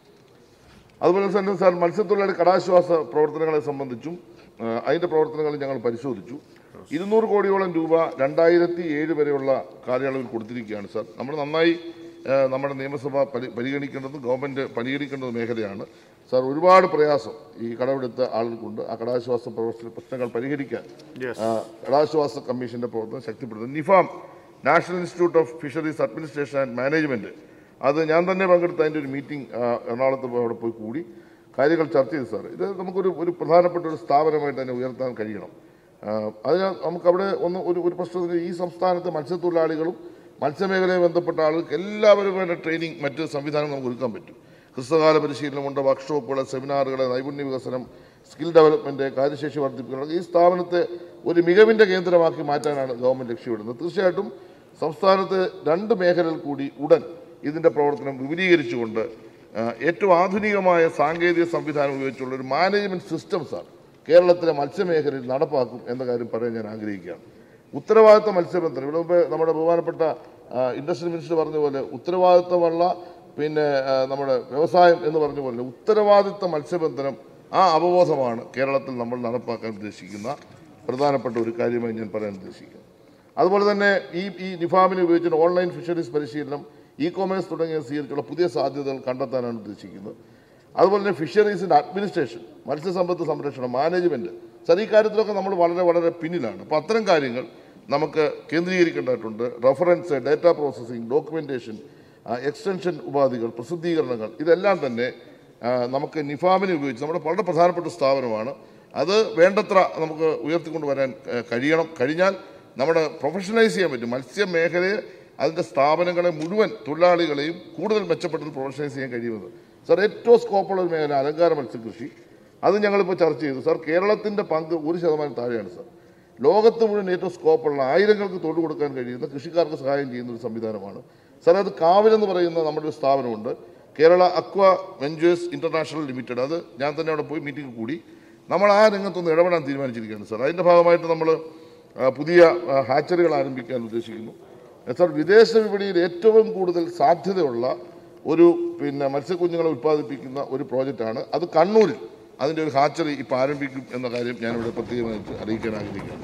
അതുപോലെ തന്നെ സാർ മത്സ്യത്തൊഴിലാളി കടാശ്വാസ പ്രവർത്തനങ്ങളെ സംബന്ധിച്ചും ആ, അതിന്റെ പ്രവർത്തനങ്ങൾ ഞങ്ങൾ പരിശോധിച്ചു ഇരുന്നൂറ് കോടിയോളം രൂപ രണ്ടായിരത്തി ഏഴ് വരെയുള്ള കാലയളവിൽ കൊടുത്തിരിക്കുകയാണ് സാർ നമ്മൾ നന്നായി ആ, നമ്മുടെ നിയമസഭ പരി- പരിഗണിക്കേണ്ടതും ഗവൺമെന്റ് പരിഗണിക്കേണ്ടതും മേഖലയാണ് സാർ ഒരുപാട് പ്രയാസം ഈ കടമെടുത്ത ആളുകൾക്കുണ്ട് ആ കടാശ്വാസ പ്രവർത്തന പ്രശ്നങ്ങൾ പരിഹരിക്കാൻ Yes. ആ, കടാശ്വാസ കമ്മീഷന്റെ പ്രവർത്തനം ശക്തിപ്പെടുത്തുന്നു NIFAM national institute of fisheries administration and management അത് ഞാൻ തന്നെ പങ്കെടുത്ത അതിൻ്റെ ഒരു മീറ്റിംഗ് എറണാകുളത്ത് പോയി അവിടെ പോയി കൂടി കാര്യങ്ങൾ ചർച്ച ചെയ്തു സാർ ഇത് നമുക്കൊരു ഒരു പ്രധാനപ്പെട്ട ഒരു സ്ഥാപനമായിട്ട് തന്നെ ഉയർത്താൻ കഴിയണം ആ, അതിന് നമുക്കവിടെ ഒന്ന് ഒരു ഒരു പ്രശ്നത്തിന് ഈ സംസ്ഥാനത്തെ മത്സ്യത്തൊഴിലാളികളും മത്സ്യമേഖലയെ ബന്ധപ്പെട്ട ആളുകൾക്ക് എല്ലാവരും വേണ്ട ട്രെയിനിങ് മറ്റ് സംവിധാനം നമുക്ക് ഒരുക്കാൻ പറ്റും ഹ്രസ്വകാല പരിശീലനമുണ്ട് വർക്ക്ഷോപ്പുകൾ സെമിനാറുകൾ നൈപുണ്യ വികസനം സ്കിൽ ഡെവലപ്മെന്റ് കാര്യശേഷി വർദ്ധിപ്പിക്കുക ഈ സ്ഥാപനത്തെ ഒരു മികവിന്റെ കേന്ദ്രമാക്കി മാറ്റാനാണ് ഗവൺമെന്റ് ലക്ഷ്യമിടുന്നത് തീർച്ചയായിട്ടും സംസ്ഥാനത്ത് രണ്ട് മേഖലകൾ കൂടി ഉടൻ ഇതിന്റെ പ്രവർത്തനം വിപുലീകരിച്ചുകൊണ്ട് ആ, ഏറ്റവും ആധുനികമായ സാങ്കേതിക സംവിധാനം ഉപയോഗിച്ചുള്ള ഒരു മാനേജ്മെന്റ് സിസ്റ്റം സാർ കേരളത്തിലെ മത്സ്യമേഖലയിൽ നടപ്പാക്കും എന്ന കാര്യം പറയാൻ ഞാൻ ആഗ്രഹിക്കുകയാണ് ഉത്തരവാദിത്ത മത്സ്യബന്ധനം ഇവിടെ മുമ്പ് നമ്മുടെ ബഹുമാനപ്പെട്ട ആ, ഇൻഡസ്ട്രി മിനിസ്റ്റർ പറഞ്ഞ പോലെ ഉത്തരവാദിത്തമുള്ള പിന്നെ ആ, നമ്മുടെ വ്യവസായം എന്ന് പറഞ്ഞ പോലെ ഉത്തരവാദിത്ത മത്സ്യബന്ധനം ആ അവബോധമാണ് കേരളത്തിൽ നമ്മൾ നടപ്പാക്കാൻ ഉദ്ദേശിക്കുന്ന പ്രധാനപ്പെട്ട ഒരു കാര്യമായി ഞാൻ പറയാൻ ഉദ്ദേശിക്കുന്നത് അതുപോലെ തന്നെ ഈ ഈ നിഫാമിനെ ഉപയോഗിച്ചുള്ള ഓൺലൈൻ ഫിഷറീസ് പരിശീലനം ഇ കോമേഴ്സ് തുടങ്ങിയ സ്വീകരിച്ചുള്ള പുതിയ സാധ്യതകൾ കണ്ടെത്താനാണ് ഉദ്ദേശിക്കുന്നത് അതുപോലെ തന്നെ ഫിഷറീസിൻ്റെ അഡ്മിനിസ്ട്രേഷൻ മത്സ്യസമ്പത്ത് സംരക്ഷണം മാനേജ്മെൻറ്റ് സാർ ഈ കാര്യത്തിലൊക്കെ നമ്മൾ വളരെ വളരെ പിന്നിലാണ് അപ്പോൾ അത്തരം കാര്യങ്ങൾ നമുക്ക് കേന്ദ്രീകരിക്കേണ്ടതായിട്ടുണ്ട് reference data processing documentation extension ഉപാധികൾ പ്രസിദ്ധീകരണങ്ങൾ ഇതെല്ലാം തന്നെ ആ, നമുക്ക് നിഫാമിനെ ഉപയോഗിച്ച് നമ്മുടെ വളരെ പ്രധാനപ്പെട്ട സ്ഥാപനമാണ് അത് വേണ്ടത്ര നമുക്ക് ഉയർത്തിക്കൊണ്ടുവരാൻ ആ, കഴിയണം കഴിഞ്ഞാൽ നമ്മുടെ പ്രൊഫഷണലൈസ് ചെയ്യാൻ പറ്റും മത്സ്യമേഖലയെ അതിൻ്റെ സ്ഥാപനങ്ങളെ മുഴുവൻ തൊഴിലാളികളെയും കൂടുതൽ മെച്ചപ്പെട്ടത് പ്രൊഫഷണലൈസ് ചെയ്യാൻ കഴിയുന്നത് സാർ ഏറ്റവും സ്കോപ്പുള്ള ഒരു മേഖല അലങ്കാര മത്സ്യകൃഷി അത് ഞങ്ങളിപ്പോൾ ചർച്ച ചെയ്തു സാർ കേരളത്തിൻ്റെ പങ്ക് ഒരു ശതമാനം താഴെയാണ് സാർ ലോകത്ത് മുഴുവൻ ഏറ്റവും സ്കോപ്പുള്ള ആയിരങ്ങൾക്ക് തൊഴിൽ കൊടുക്കാൻ കഴിയുന്ന കൃഷിക്കാർക്ക് സഹായം ചെയ്യുന്ന ഒരു സംവിധാനമാണ് സാർ അത് കാവിലെന്ന് പറയുന്ന നമ്മുടെ ഒരു സ്ഥാപനമുണ്ട് Kerala aqua ventures international limited അത് ഞാൻ തന്നെ അവിടെ പോയി മീറ്റിംഗ് കൂടി നമ്മൾ ആ രംഗത്തൊന്ന് ഇടപെടാൻ തീരുമാനിച്ചിരിക്കുകയാണ് സാർ അതിൻ്റെ ഭാഗമായിട്ട് നമ്മൾ പുതിയ ആ, ഹാച്ചറികൾ ആരംഭിക്കാൻ ഉദ്ദേശിക്കുന്നു സാർ വിദേശ വിപണിയിൽ ഏറ്റവും കൂടുതൽ സാധ്യതയുള്ള ഒരു പിന്നെ മത്സ്യക്കുഞ്ഞുങ്ങളെ ഉൽപ്പാദിപ്പിക്കുന്ന ഒരു പ്രോജക്റ്റാണ് അത് കണ്ണൂരിൽ അതിൻ്റെ ഒരു ഹാച്ചറി ഇപ്പോൾ ആരംഭിക്കും എന്ന കാര്യം ഞാനിവിടെ പ്രത്യേകമായിട്ട് അറിയിക്കാൻ ആഗ്രഹിക്കുകയാണ്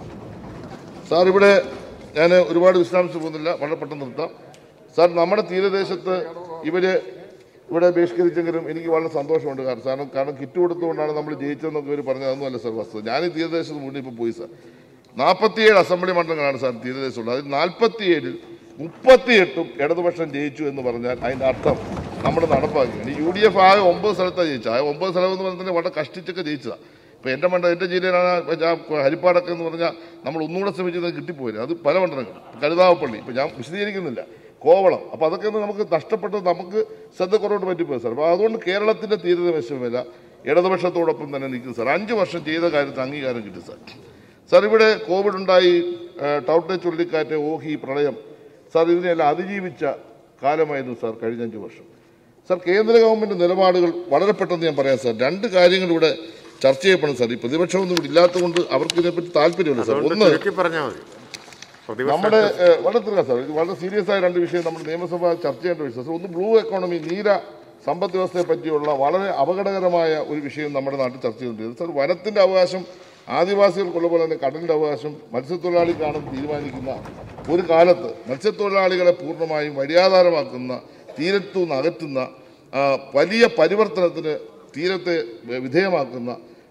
സാർ ഇവിടെ ഞാൻ ഒരുപാട് വിശദാംശം പോകുന്നില്ല വളരെ പെട്ടെന്ന് നിർത്താം സാർ നമ്മുടെ തീരദേശത്ത് ഇവര് ഇവിടെ ബഹിഷ്കരിച്ചെങ്കിലും എനിക്ക് വളരെ സന്തോഷമുണ്ട് കാരണം കാരണം കാരണം കിറ്റ് കൊടുത്തുകൊണ്ടാണ് നമ്മൾ ജയിച്ചതെന്നൊക്കെ ഇവർ പറഞ്ഞത് അതൊന്നുമല്ല സാർ വസ്തുത ഞാൻ ഈ തീരദേശത്ത് മുന്നേ ഇപ്പോൾ പോയി സാർ നാൽപ്പത്തിയേഴ് അസംബ്ലി മണ്ഡലങ്ങളാണ് സാർ തീരദേശമുള്ളത് അതിൽ നാൽപ്പത്തിയേഴിൽ മുപ്പത്തിയെട്ടും ഇടതുപക്ഷം ജയിച്ചു എന്ന് പറഞ്ഞാൽ അതിൻ്റെ അർത്ഥം നമ്മൾ നടപ്പാക്കുകയാണ് ഈ യു ഡി എഫ് ആകെ ഒമ്പത് സ്ഥലത്താണ് ജയിച്ചത് ആ ഒമ്പത് സ്ഥലം എന്ന് പറഞ്ഞാൽ വളരെ കഷ്ടിച്ചൊക്കെ ജയിച്ചതാണ് ഇപ്പോൾ എൻ്റെ മണ്ഡലം എൻ്റെ ജില്ലയിലാണ് ആ ഹരിപ്പാടൊക്കെ എന്ന് പറഞ്ഞാൽ നമ്മൾ ഒന്നുകൂടെ ശ്രമിച്ചത് കിട്ടിപ്പോയില്ല അത് പല മണ്ഡലങ്ങൾ കരുതാവപ്പള്ളി ഇപ്പോൾ ഞാൻ വിശദീകരിക്കുന്നില്ല കോവളം അപ്പോൾ അതൊക്കെ ഒന്ന് നമുക്ക് നഷ്ടപ്പെട്ടത് നമുക്ക് ശ്രദ്ധ കുറവുകൊണ്ട് പറ്റിപ്പോയി സാർ അപ്പോൾ അതുകൊണ്ട് കേരളത്തിൻ്റെ തീരദേശമല്ല ഇടതുപക്ഷത്തോടൊപ്പം തന്നെ നിൽക്കുന്നു സാർ അഞ്ച് വർഷം ചെയ്ത കാര്യത്തിൽ അംഗീകാരം കിട്ടി സാർ സാർ ഇവിടെ കോവിഡ് ഉണ്ടായി ഏഹ്, ടൗട്ടെ ചുഴലിക്കാറ്റ് ഓഹി പ്രളയം സാർ ഇതിനെല്ലാം അതിജീവിച്ച കാലമായിരുന്നു സാർ കഴിഞ്ഞ അഞ്ച് വർഷം സാർ കേന്ദ്ര ഗവൺമെന്റ് നിലപാടുകൾ വളരെ പെട്ടെന്ന് ഞാൻ പറയാം സാർ രണ്ട് കാര്യങ്ങൾ ഇവിടെ ചർച്ച ചെയ്യപ്പെടും സാർ ഈ പ്രതിപക്ഷമൊന്നും ഇവിടെ ഇല്ലാത്തതുകൊണ്ട് അവർക്ക് ഇതിനെപ്പറ്റി താല്പര്യമില്ല സാർ അതുകൊണ്ട് ഒന്ന് ചുരുക്കി പറഞ്ഞാൽ മതി പ്രതിപക്ഷം നമ്മുടെ ഏഹ്, വളരെ തീർക്കാം സാർ ഇത് വളരെ സീരിയസ് ആയ രണ്ട് വിഷയം നമ്മുടെ നിയമസഭ ചർച്ച ചെയ്യേണ്ട വിഷയം സാർ ഒന്ന് ബ്ലൂ എക്കോണമി നീര സമ്പദ് വ്യവസ്ഥയെ പറ്റിയുള്ള വളരെ അപകടകരമായ ഒരു വിഷയം നമ്മുടെ നാട്ടിൽ ചർച്ച ചെയ്തിട്ടുണ്ട് സാർ വനത്തിന്റെ അവകാശം ആദിവാസികൾക്കുള്ള പോലെ തന്നെ കടലിന്റെ അവകാശം മത്സ്യത്തൊഴിലാളിക്കാണെന്ന് തീരുമാനിക്കുന്ന ഒരു കാലത്ത് മത്സ്യത്തൊഴിലാളികളെ പൂർണ്ണമായും വഴിയാധാരമാക്കുന്ന തീരത്തു നിന്ന് അകറ്റുന്ന ആ, വലിയ പരിവർത്തനത്തിന് തീരത്തെ വിധേയമാക്കുന്ന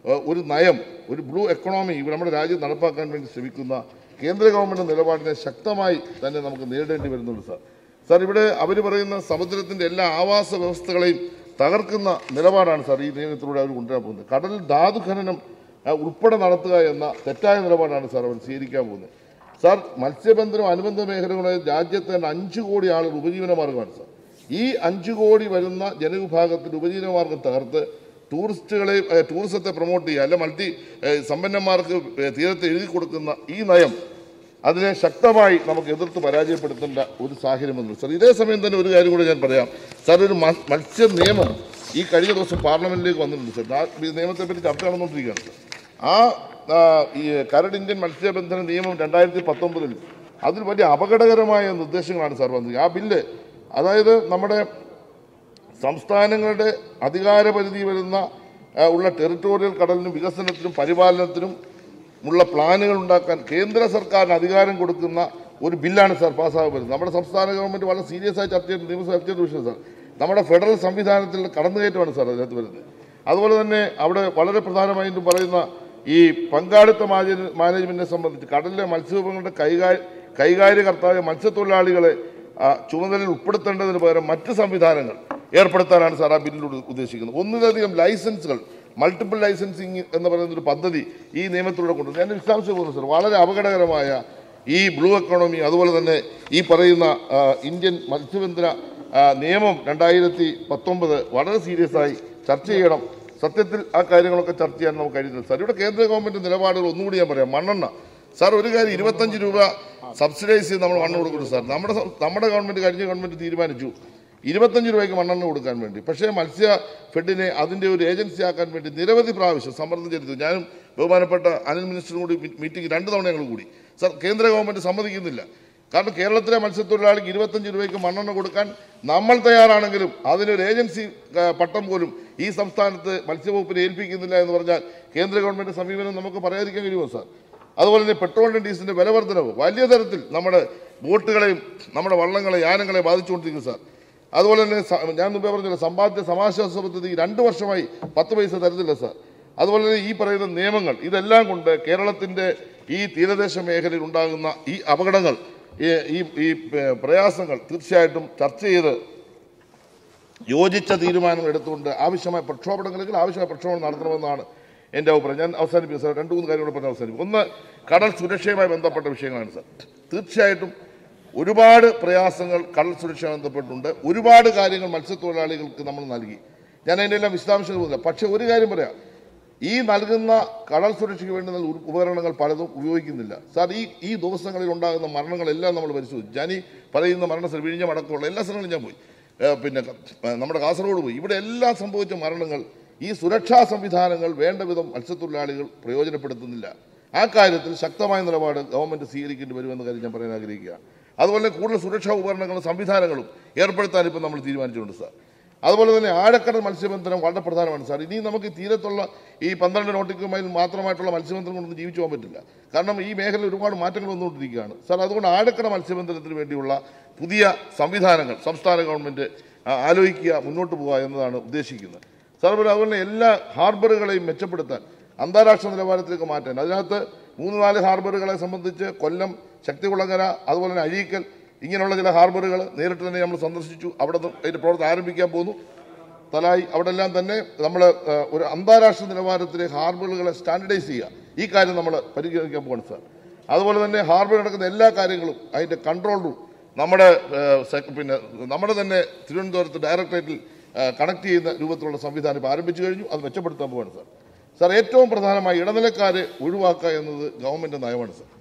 ഏഹ്, ഒരു നയം ഒരു ബ്ലൂ എക്കണോമി ഇവിടെ നമ്മുടെ രാജ്യം നടപ്പാക്കാൻ വേണ്ടി ശ്രമിക്കുന്ന കേന്ദ്ര ഗവൺമെൻറ് നിലപാടിനെ ശക്തമായി തന്നെ നമുക്ക് നേരിടേണ്ടി വരുന്നുണ്ട് സാർ സാർ ഇവിടെ അവർ പറയുന്ന സമുദ്രത്തിൻ്റെ എല്ലാ ആവാസ വ്യവസ്ഥകളെയും തകർക്കുന്ന നിലപാടാണ് സാർ ഈ നിയമത്തിലൂടെ അവർ കൊണ്ടുവരാൻ പോകുന്നത് കടലിൽ ധാതു ഖനനം ആ, ഉൾപ്പെടെ നടത്തുക എന്ന തെറ്റായ നിലപാടാണ് സാർ അവർ സ്വീകരിക്കാൻ പോകുന്നത് സാർ മത്സ്യബന്ധനം അനുബന്ധ മേഖലകളിൽ രാജ്യത്തെ തന്നെ അഞ്ചു കോടി ആളുകൾ ഉപജീവന മാർഗമാണ് സാർ ഈ അഞ്ചു കോടി വരുന്ന ജനവിഭാഗത്തിന്റെ ഉപജീവന മാർഗം തകർത്ത് ടൂറിസ്റ്റുകളെ ഏ, ടൂറിസത്തെ പ്രൊമോട്ട് ചെയ്യുക അല്ല മൾട്ടി ഏ, സമ്പന്നന്മാർക്ക് ഏ, തീരത്ത് എഴുതി കൊടുക്കുന്ന ഈ നയം അതിനെ ശക്തമായി നമുക്ക് എതിർത്ത് പരാജയപ്പെടുത്തേണ്ട ഒരു സാഹചര്യം വന്നു സാർ ഇതേ സമയം തന്നെ ഒരു കാര്യം കൂടി ഞാൻ പറയാം സാർ ഒരു മ- മത്സ്യ നിയമം ഈ കഴിഞ്ഞ ദിവസം പാർലമെന്റിലേക്ക് വന്നിട്ടുണ്ട് സാർ ആ ഈ നിയമത്തെപ്പറ്റി ചർച്ച നടന്നുകൊണ്ടിരിക്കുകയാണ് സാർ ആ ആ, ഈ കരട് ഇന്ത്യൻ മത്സ്യബന്ധന നിയമം രണ്ടായിരത്തി പത്തൊമ്പതിൽ അതിൽ വലിയ അപകടകരമായ നിർദ്ദേശങ്ങളാണ് സാർ വന്നത് ആ ബില്ല് അതായത് നമ്മുടെ സംസ്ഥാനങ്ങളുടെ അധികാരപരിധി വരുന്ന ആ, ഉള്ള ടെറിട്ടോറിയൽ കടലിനും വികസനത്തിനും പരിപാലനത്തിനും ഉള്ള പ്ലാനുകൾ ഉണ്ടാക്കാൻ കേന്ദ്ര സർക്കാരിന് അധികാരം കൊടുക്കുന്ന ഒരു ബില്ലാണ് സാർ പാസ്സാകാൻ വരുന്നത് നമ്മുടെ സംസ്ഥാന ഗവൺമെന്റ് വളരെ സീരിയസ് ആയി ചർച്ച ചെയ്ത് നിയമസഭ ചർച്ച ചെയ്ത വിഷയം സാർ നമ്മുടെ ഫെഡറൽ സംവിധാനത്തിൽ കടന്നുകയറ്റമാണ് സാർ അതിനകത്ത് വരുന്നത് അതുപോലെ തന്നെ അവിടെ വളരെ പ്രധാനമായിട്ടും പറയുന്ന ഈ പങ്കാളിത്ത മാനേ- മാനേജ്മെന്റിനെ സംബന്ധിച്ച് കടലിലെ മത്സ്യവിഭവങ്ങളുടെ കൈകാര്യ കൈകാര്യകർത്തായ മത്സ്യത്തൊഴിലാളികളെ ആ, ചുമതലയിൽ ഉൾപ്പെടുത്തേണ്ടതിന് പകരം മറ്റ് സംവിധാനങ്ങൾ ഏർപ്പെടുത്താനാണ് സാർ ആ ബില്ലിലൂടെ ഉദ്ദേശിക്കുന്നത് ഒന്നിലധികം ലൈസൻസുകൾ മൾട്ടിപ്പിൾ ലൈസൻസിങ് എന്ന് പറയുന്ന ഒരു പദ്ധതി ഈ നിയമത്തിലൂടെ കൊണ്ടുവരും ഞാൻ വിശദാംശം പോകുന്നു സാർ വളരെ അപകടകരമായ ഈ ബ്ലൂ എക്കോണമി അതുപോലെ തന്നെ ഈ പറയുന്ന ആ, ഇന്ത്യൻ മത്സ്യബന്ധന ആ, നിയമം രണ്ടായിരത്തി പത്തൊമ്പത് വളരെ സീരിയസ് ആയി ചർച്ച ചെയ്യണം സത്യത്തിൽ ആ കാര്യങ്ങളൊക്കെ ചർച്ച ചെയ്യാൻ നമുക്ക് കഴിയുന്നില്ല സാർ ഇവിടെ കേന്ദ്ര ഗവൺമെന്റ് നിലപാടുകൾ ഒന്നുകൂടി ഞാൻ പറയാം മണ്ണെണ്ണ സാർ ഒരു കാര്യം ഇരുപത്തഞ്ച് രൂപ സബ്സിഡൈസ് ചെയ്ത് നമ്മൾ മണ്ണ് കൊടുക്കുന്നു സാർ നമ്മുടെ സം- നമ്മുടെ ഗവൺമെന്റ് കഴിഞ്ഞ ഗവൺമെന്റ് തീരുമാനിച്ചു ഇരുപത്തഞ്ച് രൂപയ്ക്ക് മണ്ണെണ്ണ കൊടുക്കാൻ വേണ്ടി പക്ഷേ മത്സ്യ ഫെഡിനെ അതിൻ്റെ ഒരു ഏജൻസി ആക്കാൻ വേണ്ടി നിരവധി പ്രാവശ്യം സമ്മർദ്ദം ചെലുത്തി ഞാനും ബഹുമാനപ്പെട്ട അനിൽ മിനിസ്റ്ററും കൂടി മീ- മീറ്റിംഗ് രണ്ട് തവണ ഞങ്ങൾ കൂടി സാർ കേന്ദ്ര ഗവൺമെന്റ് സമ്മതിക്കുന്നില്ല കാരണം കേരളത്തിലെ മത്സ്യത്തൊഴിലാളിക്ക് ഇരുപത്തഞ്ച് രൂപയ്ക്ക് മണ്ണെണ്ണ കൊടുക്കാൻ നമ്മൾ തയ്യാറാണെങ്കിലും അതിനൊരു ഏജൻസി ആ, പട്ടം പോലും ഈ സംസ്ഥാനത്ത് മത്സ്യവകുപ്പിനെ ഏൽപ്പിക്കുന്നില്ല എന്ന് പറഞ്ഞാൽ കേന്ദ്ര ഗവൺമെന്റ് സമീപനം നമുക്ക് പറയാതിരിക്കാൻ കഴിയുമോ സാർ അതുപോലെ തന്നെ പെട്രോളിന്റെ ഡീസലിന്റെ വില വർധനവ് വലിയ തരത്തിൽ നമ്മുടെ ബോട്ടുകളെയും നമ്മുടെ വള്ളങ്ങളെ യാനങ്ങളെ ബാധിച്ചുകൊണ്ടിരിക്കുന്നു സാർ അതുപോലെ തന്നെ സ- ഞാൻ മുമ്പേ പറഞ്ഞല്ലോ സമ്പാദ്യ സമാശ്വാസ പദ്ധതി രണ്ട് വർഷമായി പത്ത് പൈസ തരത്തില്ല സാർ അതുപോലെ തന്നെ ഈ പറയുന്ന നിയമങ്ങൾ ഇതെല്ലാം കൊണ്ട് കേരളത്തിന്റെ ഈ തീരദേശ മേഖലയിൽ ഉണ്ടാകുന്ന ഈ അപകടങ്ങൾ ഈ ഈ- ഈ ഏഹ്, പ്രയാസങ്ങൾ തീർച്ചയായിട്ടും ചർച്ച ചെയ്ത് യോജിച്ച തീരുമാനം എടുത്തുകൊണ്ട് ആവശ്യമായ പ്രക്ഷോഭണങ്ങളിൽ ആവശ്യമായ പ്രക്ഷോഭണം നടത്തണമെന്നാണ് എൻ്റെ അഭിപ്രായം ഞാൻ അവസാനിപ്പിക്കും സാർ രണ്ട് മൂന്ന് കാര്യങ്ങൾ പറഞ്ഞ് അവസാനിപ്പിക്കും ഒന്ന് കടൽ സുരക്ഷയുമായി ബന്ധപ്പെട്ട വിഷയങ്ങളാണ് സാർ തീർച്ചയായിട്ടും ഒരുപാട് പ്രയാസങ്ങൾ കടൽ സുരക്ഷയുമായി ബന്ധപ്പെട്ടുണ്ട് ഒരുപാട് കാര്യങ്ങൾ മത്സ്യത്തൊഴിലാളികൾക്ക് നമ്മൾ നൽകി ഞാൻ അതിൻ്റെ എല്ലാം വിശദാംശങ്ങൾ പോകുന്നില്ല പക്ഷേ ഒരു കാര്യം പറയാം ഈ നൽകുന്ന കടൽ സുരക്ഷയ്ക്ക് വേണ്ടുന്ന ഉ- ഉപകരണങ്ങൾ പലതും ഉപയോഗിക്കുന്നില്ല സാർ ഈ ഈ ദിവസങ്ങളിൽ ഉണ്ടാകുന്ന മരണങ്ങളെല്ലാം നമ്മൾ പരിശോധിച്ചു ഞാൻ ഈ പറയുന്ന മരണസ്ഥലം വിഴിഞ്ഞം അടക്കമുള്ള എല്ലാ സ്ഥലങ്ങളും ഞാൻ പോയി ഏ, പിന്നെ ക- ഏ, നമ്മുടെ കാസർഗോഡ് പോയി ഇവിടെ എല്ലാം സംഭവിച്ച മരണങ്ങൾ ഈ സുരക്ഷാ സംവിധാനങ്ങൾ വേണ്ട വിധം മത്സ്യത്തൊഴിലാളികൾ പ്രയോജനപ്പെടുത്തുന്നില്ല ആ കാര്യത്തിൽ ശക്തമായ നിലപാട് ഗവൺമെന്റ് സ്വീകരിക്കേണ്ടി വരുമെന്ന കാര്യം ഞാൻ പറയാൻ ആഗ്രഹിക്കുകയാണ് അതുപോലെ കൂടുതൽ സുരക്ഷാ ഉപകരണങ്ങളും സംവിധാനങ്ങളും ഏർപ്പെടുത്താൻ ഇപ്പം നമ്മൾ തീരുമാനിച്ചിട്ടുണ്ട് സാർ അതുപോലെ തന്നെ ആഴക്കടൽ മത്സ്യബന്ധനം വളരെ പ്രധാനമാണ് സാർ ഇനി നമുക്ക് ഈ തീരത്തുള്ള ഈ പന്ത്രണ്ട് നോട്ടിക്കൽ മൈൽ മാത്രമായിട്ടുള്ള മത്സ്യബന്ധനം കൊണ്ടൊന്നും ജീവിച്ചു പോകാൻ പറ്റില്ല കാരണം ഈ മേഖലയിൽ ഒരുപാട് മാറ്റങ്ങൾ വന്നുകൊണ്ടിരിക്കുകയാണ് സാർ അതുകൊണ്ട് ആഴക്കടൽ മത്സ്യബന്ധനത്തിന് വേണ്ടിയുള്ള പുതിയ സംവിധാനങ്ങൾ സംസ്ഥാന ഗവൺമെന്റ് ആ, ആലോചിക്കുക മുന്നോട്ട് പോകുക എന്നതാണ് ഉദ്ദേശിക്കുന്നത് സാർ അതുപോലെ അതുപോലെ എല്ലാ ഹാർബറുകളെയും മെച്ചപ്പെടുത്താൻ അന്താരാഷ്ട്ര നിലവാരത്തിലേക്ക് മാറ്റാൻ അതിനകത്ത് മൂന്ന് നാല് ഹാർബറുകളെ സംബന്ധിച്ച് കൊല്ലം ശക്തികുളങ്ങര അതുപോലെ തന്നെ അഴീക്കൽ ഇങ്ങനെയുള്ള ചില ഹാർബറുകൾ നേരിട്ട് തന്നെ നമ്മൾ സന്ദർശിച്ചു അവിടെ നിന്ന് അതിന്റെ പ്രവർത്തനം ആരംഭിക്കാൻ പോകുന്നു തലായി അവിടെ എല്ലാം തന്നെ നമ്മൾ ഒരു അന്താരാഷ്ട്ര നിലവാരത്തിലെ ഹാർബറുകളെ സ്റ്റാൻഡർഡൈസ് ചെയ്യുക ഈ കാര്യം നമ്മൾ പരിഗണിക്കാൻ പോകണം സാർ അതുപോലെ തന്നെ ഹാർബറിൽ നടക്കുന്ന എല്ലാ കാര്യങ്ങളും അതിന്റെ കൺട്രോൾ റൂം നമ്മുടെ ഏഹ്, സെ- പിന്നെ നമ്മുടെ തന്നെ തിരുവനന്തപുരത്ത് ഡയറക്ടറേറ്റിൽ കണക്ട് ചെയ്യുന്ന രൂപത്തിലുള്ള സംവിധാനം ഇപ്പോൾ ആരംഭിച്ചു കഴിഞ്ഞു അത് മെച്ചപ്പെടുത്താൻ പോവാണ് സാർ സാർ ഏറ്റവും പ്രധാനമായി ഇടനിലക്കാരെ ഒഴിവാക്കുക എന്നത് ഗവൺമെന്റ് നയമാണ് സാർ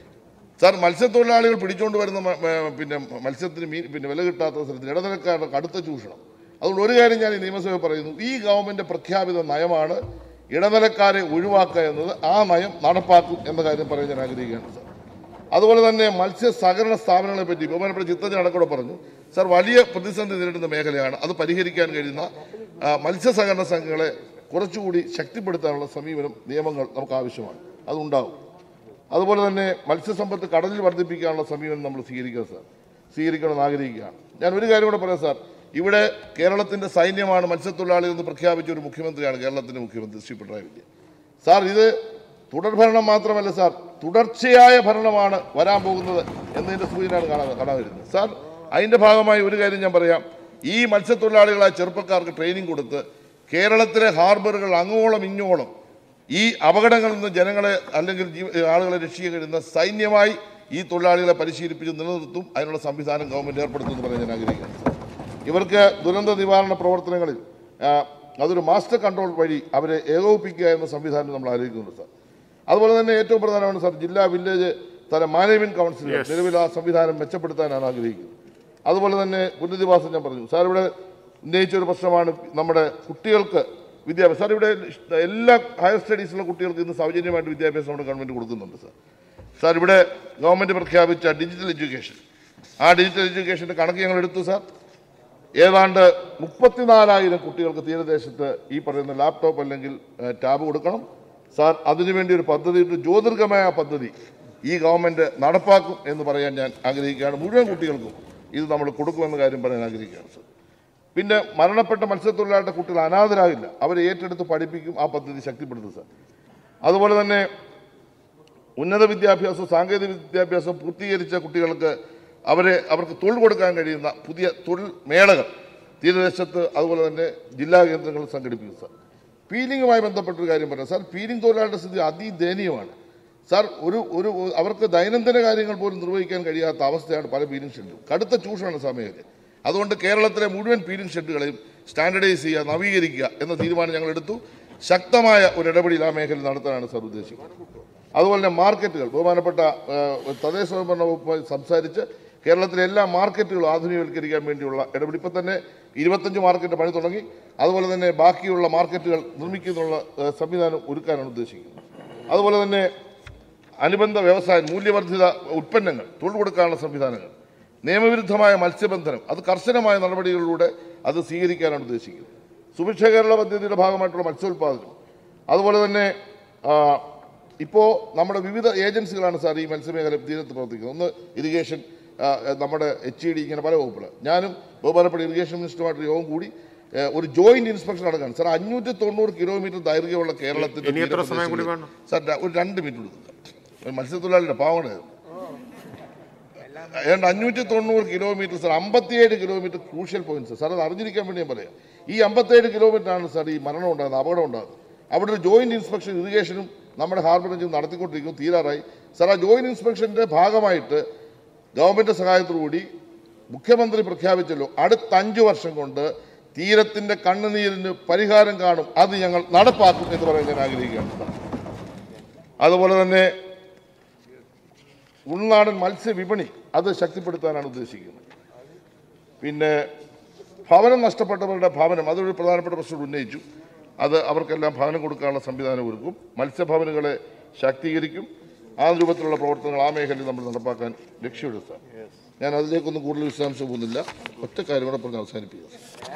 സാർ മത്സ്യത്തൊഴിലാളികൾ പിടിച്ചുകൊണ്ട് വരുന്ന മ- മ- പിന്നെ മത്സ്യത്തിന് മീൻ പിന്നെ വില കിട്ടാത്ത സ്ഥലത്തിൽ ഇടനിലക്കാരുടെ കടുത്ത ചൂഷണം അതുകൊണ്ട് ഒരു കാര്യം ഞാൻ ഈ നിയമസഭയിൽ പറയുന്നു ഈ ഗവൺമെന്റ് പ്രഖ്യാപിത നയമാണ് ഇടനിലക്കാരെ ഒഴിവാക്കുക എന്നത് ആ നയം നടപ്പാക്കും എന്ന കാര്യം പറയാൻ ഞാൻ ആഗ്രഹിക്കുകയാണ് സാർ അതുപോലെ തന്നെ മത്സ്യ സഹകരണ സ്ഥാപനങ്ങളെ പറ്റി ബഹുമാനപ്പെട്ട ചിത്തജൻ അടക്കൂടെ പറഞ്ഞു സാർ വലിയ പ്രതിസന്ധി നേരിടുന്ന മേഖലയാണ് അത് പരിഹരിക്കാൻ കഴിയുന്ന ആ, മത്സ്യ സഹകരണ സംഘങ്ങളെ കുറച്ചുകൂടി ശക്തിപ്പെടുത്താനുള്ള സമീപനം നിയമങ്ങൾ നമുക്ക് ആവശ്യമാണ് അതുണ്ടാവും അതുപോലെ തന്നെ മത്സ്യസമ്പത്ത് കടലിൽ വർദ്ധിപ്പിക്കാനുള്ള സമീപനം നമ്മൾ സ്വീകരിക്കുക സാർ സ്വീകരിക്കണമെന്ന് ആഗ്രഹിക്കുകയാണ് ഞാൻ ഒരു കാര്യം കൂടെ പറയാം സാർ ഇവിടെ കേരളത്തിന്റെ സൈന്യമാണ് മത്സ്യത്തൊഴിലാളികൾ എന്ന് പ്രഖ്യാപിച്ച ഒരു മുഖ്യമന്ത്രിയാണ് കേരളത്തിന്റെ മുഖ്യമന്ത്രി ശ്രീ പിണറായി വിജയൻ സാർ ഇത് തുടർഭരണം മാത്രമല്ല സാർ തുടർച്ചയായ ഭരണമാണ് വരാൻ പോകുന്നത് എന്നതിന്റെ സൂചനയാണ് കാണാൻ കാണാൻ വരുന്നത് സാർ അതിന്റെ ഭാഗമായി ഒരു കാര്യം ഞാൻ പറയാം ഈ മത്സ്യത്തൊഴിലാളികളായ ചെറുപ്പക്കാർക്ക് ട്രെയിനിങ് കൊടുത്ത് കേരളത്തിലെ ഹാർബറുകൾ അങ്ങോളം ഇങ്ങോളം ഈ അപകടങ്ങളിൽ നിന്ന് ജനങ്ങളെ അല്ലെങ്കിൽ ജീവ- ആളുകളെ രക്ഷിക്കാൻ കഴിയുന്ന സൈന്യമായി ഈ തൊഴിലാളികളെ പരിശീലിപ്പിച്ച് നിലനിർത്തും അതിനുള്ള സംവിധാനം ഗവൺമെന്റ് ഏർപ്പെടുത്തുമെന്ന് പറയാൻ ഞാൻ ആഗ്രഹിക്കുന്നു ഇവർക്ക് ദുരന്ത നിവാരണ പ്രവർത്തനങ്ങളിൽ ആ, അതൊരു മാസ്റ്റർ കൺട്രോൾ വഴി അവരെ ഏകോപിപ്പിക്കുക എന്ന സംവിധാനം നമ്മൾ ആലോചിക്കുന്നുണ്ട് സാർ അതുപോലെ തന്നെ ഏറ്റവും പ്രധാനമാണ് സാർ ജില്ലാ വില്ലേജ് തല മാനേജ്മെന്റ് കൗൺസിലുകൾ നിലവിൽ ആ സംവിധാനം മെച്ചപ്പെടുത്താനാണ് ആഗ്രഹിക്കുന്നത് അതുപോലെ തന്നെ പുനരധിവാസം ഞാൻ പറഞ്ഞു സാർ ഇവിടെ ഉന്നയിച്ച ഒരു പ്രശ്നമാണ് നമ്മുടെ കുട്ടികൾക്ക് വിദ്യാഭ്യാസം സാർ ഇവിടെ ഇഷ്ട- എല്ലാ ഹയർ സ്റ്റഡീസിലുള്ള കുട്ടികൾക്ക് ഇന്ന് സൗജന്യമായിട്ട് വിദ്യാഭ്യാസം നമ്മുടെ ഗവൺമെന്റ് കൊടുക്കുന്നുണ്ട് സാർ സാർ ഇവിടെ ഗവൺമെന്റ് പ്രഖ്യാപിച്ച ഡിജിറ്റൽ എഡ്യൂക്കേഷൻ ആ ഡിജിറ്റൽ എഡ്യൂക്കേഷന്റെ കണക്ക് ഞങ്ങൾ എടുത്തു സാർ ഏതാണ്ട് മുപ്പത്തിനാലായിരം കുട്ടികൾക്ക് തീരദേശത്ത് ഈ പറയുന്ന ലാപ്ടോപ്പ് അല്ലെങ്കിൽ ഏഹ്, ടാബ് കൊടുക്കണം സാർ അതിനുവേണ്ടി ഒരു പദ്ധതി ഇട്ട് ജ്യോതിർഗമായ പദ്ധതി ഈ ഗവൺമെന്റ് നടപ്പാക്കും എന്ന് പറയാൻ ഞാൻ ആഗ്രഹിക്കുകയാണ് മുഴുവൻ കുട്ടികൾക്കും ഇത് നമ്മൾ കൊടുക്കുമെന്ന കാര്യം പറയാൻ ആഗ്രഹിക്കുകയാണ് സാർ പിന്നെ മരണപ്പെട്ട മത്സ്യത്തൊഴിലാളിയുടെ കുട്ടികൾ അനാഥരാകില്ല അവരെ ഏറ്റെടുത്ത് പഠിപ്പിക്കും ആ പദ്ധതി ശക്തിപ്പെടുത്തും സാർ അതുപോലെ തന്നെ ഉന്നത വിദ്യാഭ്യാസവും സാങ്കേതിക വിദ്യാഭ്യാസവും പൂർത്തീകരിച്ച കുട്ടികൾക്ക് അവരെ അവർക്ക് തൊഴിൽ കൊടുക്കാൻ കഴിയുന്ന പുതിയ തൊഴിൽ മേളകൾ തീരദേശത്ത് അതുപോലെ തന്നെ ജില്ലാ കേന്ദ്രങ്ങളിൽ സംഘടിപ്പിക്കും സാർ പീലിംഗുമായി ബന്ധപ്പെട്ടൊരു കാര്യം പറയാം സാർ പീലിംഗ് തൊഴിലാളിയുടെ സ്ഥിതി അതിദയനീയമാണ് സാർ ഒരു ഒരു അവർക്ക് ദൈനംദിന കാര്യങ്ങൾ പോലും നിർവഹിക്കാൻ കഴിയാത്ത അവസ്ഥയാണ് പല പീലിംഗ് ഷെഡും കടുത്ത ചൂഷണമാണ് സമയത്ത് അതുകൊണ്ട് കേരളത്തിലെ മുഴുവൻ പീലിംഗ് ഷെഡുകളെയും സ്റ്റാൻഡർഡൈസ് ചെയ്യുക നവീകരിക്കുക എന്ന തീരുമാനം ഞങ്ങൾ എടുത്തു ശക്തമായ ഒരു ഇടപെടൽ ആ മേഖലയിൽ നടത്താനാണ് സാർ ഉദ്ദേശിക്കുന്നത് അതുപോലെ തന്നെ മാർക്കറ്റുകൾ ബഹുമാനപ്പെട്ട ഏഹ്, തദ്ദേശ സ്വയംഭരണ വകുപ്പുമായി സംസാരിച്ച് കേരളത്തിലെ എല്ലാ മാർക്കറ്റുകളും ആധുനികവൽക്കരിക്കാൻ വേണ്ടിയുള്ള ഇടപെടൽ ഇപ്പം തന്നെ ഇരുപത്തഞ്ച് മാർക്കറ്റ് പണി തുടങ്ങി അതുപോലെ തന്നെ ബാക്കിയുള്ള മാർക്കറ്റുകൾ നിർമ്മിക്കുന്നുള്ള ഏഹ്, സംവിധാനം ഒരുക്കാനാണ് ഉദ്ദേശിക്കുന്നത് അതുപോലെ തന്നെ അനുബന്ധ വ്യവസായം മൂല്യവർദ്ധിത ഉൽപ്പന്നങ്ങൾ തൊഴിൽ കൊടുക്കാനുള്ള സംവിധാനങ്ങൾ നിയമവിരുദ്ധമായ മത്സ്യബന്ധനം അത് കർശനമായ നടപടികളിലൂടെ അത് സ്വീകരിക്കാനാണ് ഉദ്ദേശിക്കുന്നത് സുഭിക്ഷ കേരള പദ്ധതിയുടെ ഭാഗമായിട്ടുള്ള മത്സ്യോൽപാദനം അതുപോലെ തന്നെ ആ, ഇപ്പോൾ നമ്മുടെ വിവിധ ഏജൻസികളാണ് സാർ ഈ മത്സ്യമേഖല തീരത്ത് പ്രവർത്തിക്കുന്നത് ഒന്ന് ഇറിഗേഷൻ ആ, നമ്മുടെ എച്ച് ഇ ഡി ഇങ്ങനെ പല വകുപ്പുകൾ ഞാനും ബഹുമാനപ്പെട്ട ഇറിഗേഷൻ മിനിസ്റ്ററുമായിട്ട് യോഗം കൂടി ഏ, ഒരു ജോയിന്റ് ഇൻസ്പെക്ഷൻ നടക്കുകയാണ് സാർ അഞ്ഞൂറ്റി തൊണ്ണൂറ് കിലോമീറ്റർ ദൈർഘ്യമുള്ള കേരളത്തിന്റെ ഇനി എത്ര സമയം കൂടി തീരപ്രദേശങ്ങളിൽ- വേണം? സാർ ര- ഒരു രണ്ട് മിനിറ്റ് കൊടുക്കുക ഒരു മത്സ്യത്തൊഴിലാളിയുടെ പാവണ ഏതാണ്ട് അഞ്ഞൂറ്റി തൊണ്ണൂറ് കിലോമീറ്റർ സാർ അമ്പത്തിയേഴ് കിലോമീറ്റർ ക്രൂഷ്യൽ പോയിന്റ്സ് സാർ അത് അറിഞ്ഞിരിക്കാൻ വേണ്ടി ഞാൻ പറയാം ഈ അമ്പത്തേഴ് കിലോമീറ്റർ ആണ് സാർ ഈ മരണം ഉണ്ടാകുന്നത് അപകടം ഉണ്ടാകുന്നത് അവിടെ ഒരു ജോയിന്റ് ഇൻസ്പെക്ഷൻ ഇറിഗേഷനും നമ്മുടെ ഹാർബർ എഞ്ചിനും നടത്തിക്കൊണ്ടിരിക്കുന്നു തീരാറായി സാർ ആ ജോയിന്റ് ഇൻസ്പെക്ഷന്റെ ഭാഗമായിട്ട് ഗവൺമെന്റ് സഹായത്തോടുകൂടി മുഖ്യമന്ത്രി പ്രഖ്യാപിച്ചല്ലോ അടുത്ത അഞ്ചു വർഷം കൊണ്ട് തീരത്തിന്റെ കണ്ണുനീരിന് പരിഹാരം കാണും അത് ഞങ്ങൾ നടപ്പാക്കും എന്ന് പറയാൻ ഞാൻ ആഗ്രഹിക്കുകയാണ് സാർ അതുപോലെ തന്നെ ഉൾനാടൻ മത്സ്യവിപണി അത് ശക്തിപ്പെടുത്താനാണ് ഉദ്ദേശിക്കുന്നത് പിന്നെ ഭവനം നഷ്ടപ്പെട്ടവരുടെ ഭവനം അതൊരു പ്രധാനപ്പെട്ട പ്രശ്നം ഉന്നയിച്ചു അത് അവർക്കെല്ലാം ഭവനം കൊടുക്കാനുള്ള സംവിധാനം ഒരുക്കും മത്സ്യഭവനുകളെ ശാക്തീകരിക്കും ആ രൂപത്തിലുള്ള പ്രവർത്തനങ്ങൾ ആ മേഖലയിൽ നമ്മൾ നടപ്പാക്കാൻ ലക്ഷ്യമെടുത്താം ഞാൻ അതിലേക്കൊന്നും കൂടുതൽ വിശദാംശം പോകുന്നില്ല ഒറ്റ കാര്യം കൂടെ പറഞ്ഞ് അവസാനിപ്പിക്കുക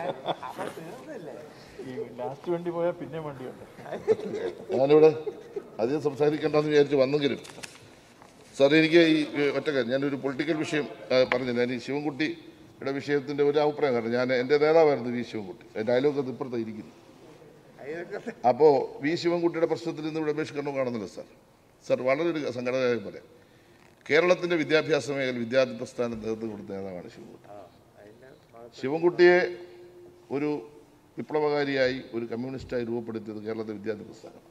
ഈ ലാസ്റ്റ് വണ്ടി പോയാൽ പിന്നെ വണ്ടിയുണ്ട് ഞാനിവിടെ അധികം സംസാരിക്കേണ്ടെന്ന് വിചാരിച്ച് വന്നെങ്കിലും സാർ എനിക്ക് ഈ ഏ, ഒറ്റ കാര്യം ഞാനൊരു പൊളിറ്റിക്കൽ വിഷയം ആ, പറഞ്ഞില്ല ഞാൻ ഈ ശിവൻകുട്ടിയുടെ വിഷയത്തിന്റെ ഒരു അഭിപ്രായം കാരണം ഞാൻ എൻ്റെ നേതാവായിരുന്നു വി ശിവൻകുട്ടി എൻ്റെ അയലോക്കത്ത് ഇപ്പുറത്തെ ഇരിക്കുന്നു അപ്പോൾ വി ശിവൻകുട്ടിയുടെ പ്രശ്നത്തിൽ ഇന്ന് ഇവിടെ രമേശ് കണ്ണു കാണുന്നില്ല സാർ സാർ വളരെ ഒരു സങ്കടകരമായി പറയാം കേരളത്തിന്റെ വിദ്യാഭ്യാസ മേഖല വിദ്യാർത്ഥി പ്രസ്ഥാനം നേതൃത്വം കൊടുത്ത നേതാവാണ് ശിവൻകുട്ടി ശിവൻകുട്ടിയെ ഒരു വിപ്ലവകാരിയായി ഒരു കമ്മ്യൂണിസ്റ്റായി രൂപപ്പെടുത്തിയത് കേരളത്തിലെ വിദ്യാർത്ഥി പ്രസ്ഥാനം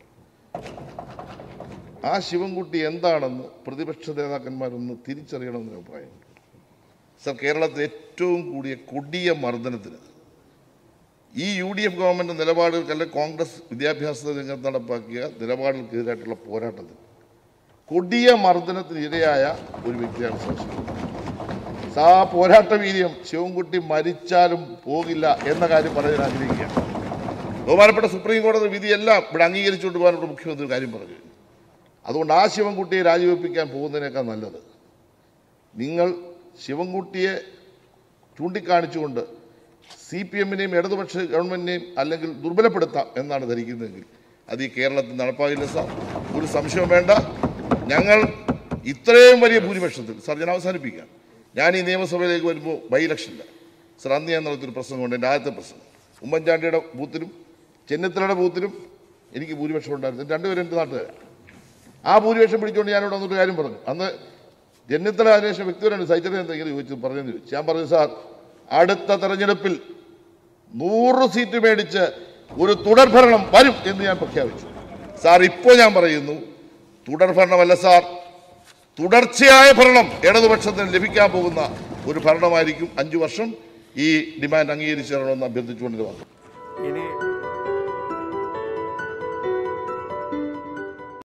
ആ ശിവൻകുട്ടി എന്താണെന്ന് പ്രതിപക്ഷ നേതാക്കന്മാരൊന്ന് തിരിച്ചറിയണമെന്ന് അഭിപ്രായമുണ്ട് സർ കേരളത്തിൽ ഏറ്റവും കൂടിയ കൊടിയ മർദ്ദനത്തിന് ഈ യു ഡി എഫ് ഗവൺമെന്റ് നിലപാടുകൾക്കല്ല കോൺഗ്രസ് വിദ്യാഭ്യാസ രംഗത്ത് നടപ്പാക്കിയ നിലപാടുകൾക്കെതിരായിട്ടുള്ള പോരാട്ടത്തിൽ കൊടിയ മർദ്ദനത്തിന് ഇരയായ ഒരു വ്യക്തിയാണ് സർ ശിവൻകുട്ടി. ആ പോരാട്ട വീര്യം ശിവൻകുട്ടി മരിച്ചാലും പോകില്ല എന്ന കാര്യം പറയാൻ ആഗ്രഹിക്കുകയാണ് ബഹുമാനപ്പെട്ട സുപ്രീം കോടതി വിധിയെല്ലാം ഇവിടെ അംഗീകരിച്ചുകൊണ്ട് ബഹുമാനപ്പെട്ട മുഖ്യമന്ത്രി ഒരു കാര്യം പറഞ്ഞു അതുകൊണ്ട് ആ ശിവൻകുട്ടിയെ രാജിവെപ്പിക്കാൻ പോകുന്നതിനേക്കാൾ നല്ലത് നിങ്ങൾ ശിവൻകുട്ടിയെ ചൂണ്ടിക്കാണിച്ചുകൊണ്ട് സി പി എമ്മിനെയും ഇടതുപക്ഷ ഗവൺമെന്റിനെയും അല്ലെങ്കിൽ ദുർബലപ്പെടുത്താം എന്നാണ് ധരിക്കുന്നതെങ്കിൽ അത് ഈ കേരളത്തിൽ നടപ്പാകില്ല സാർ ഒരു സംശയവും വേണ്ട ഞങ്ങൾ ഇത്രയും വലിയ ഭൂരിപക്ഷത്തിൽ സാർ ഞാൻ അവസാനിപ്പിക്കാം ഞാൻ ഈ നിയമസഭയിലേക്ക് വരുമ്പോൾ ബൈ ഇലക്ഷനില്ല സാർ അന്ന് ഞാൻ നടത്തിയൊരു പ്രസംഗമുണ്ട് എൻ്റെ ആദ്യത്തെ പ്രസംഗം ഉമ്മൻചാണ്ടിയുടെ ബൂത്തിലും ചെന്നിത്തലയുടെ ബൂത്തിലും എനിക്ക് ഭൂരിപക്ഷം ഉണ്ടായിരുന്നു രണ്ടുപേരും എൻ്റെ നാട്ടുകാരാണ് ആ ഭൂരിപക്ഷം പിടിച്ചുകൊണ്ട് ഞാനിവിടെ വന്നിട്ട് കാര്യം പറഞ്ഞു അന്ന് ചെന്നിത്തല അതിനുശേഷം വ്യക്തിപരമാണ് സൈറ്റിനെ എന്തെങ്കിലും ചോദിച്ചു പറഞ്ഞെന്ന് ചോദിച്ചു ഞാൻ പറഞ്ഞു സാർ അടുത്ത തെരഞ്ഞെടുപ്പിൽ നൂറ് സീറ്റ് മേടിച്ച് ഒരു തുടർഭരണം വരും എന്ന് ഞാൻ പ്രഖ്യാപിച്ചു സാർ ഇപ്പോൾ ഞാൻ പറയുന്നു തുടർഭരണമല്ല സാർ തുടർച്ചയായ ഭരണം ഇടതുപക്ഷത്തിന് ലഭിക്കാൻ പോകുന്ന ഒരു ഭരണമായിരിക്കും അഞ്ചു വർഷം ഈ ഡിമാൻഡ് അംഗീകരിച്ചു തരണമെന്ന് അഭ്യർത്ഥിച്ചുകൊണ്ട് ഇത് വന്നു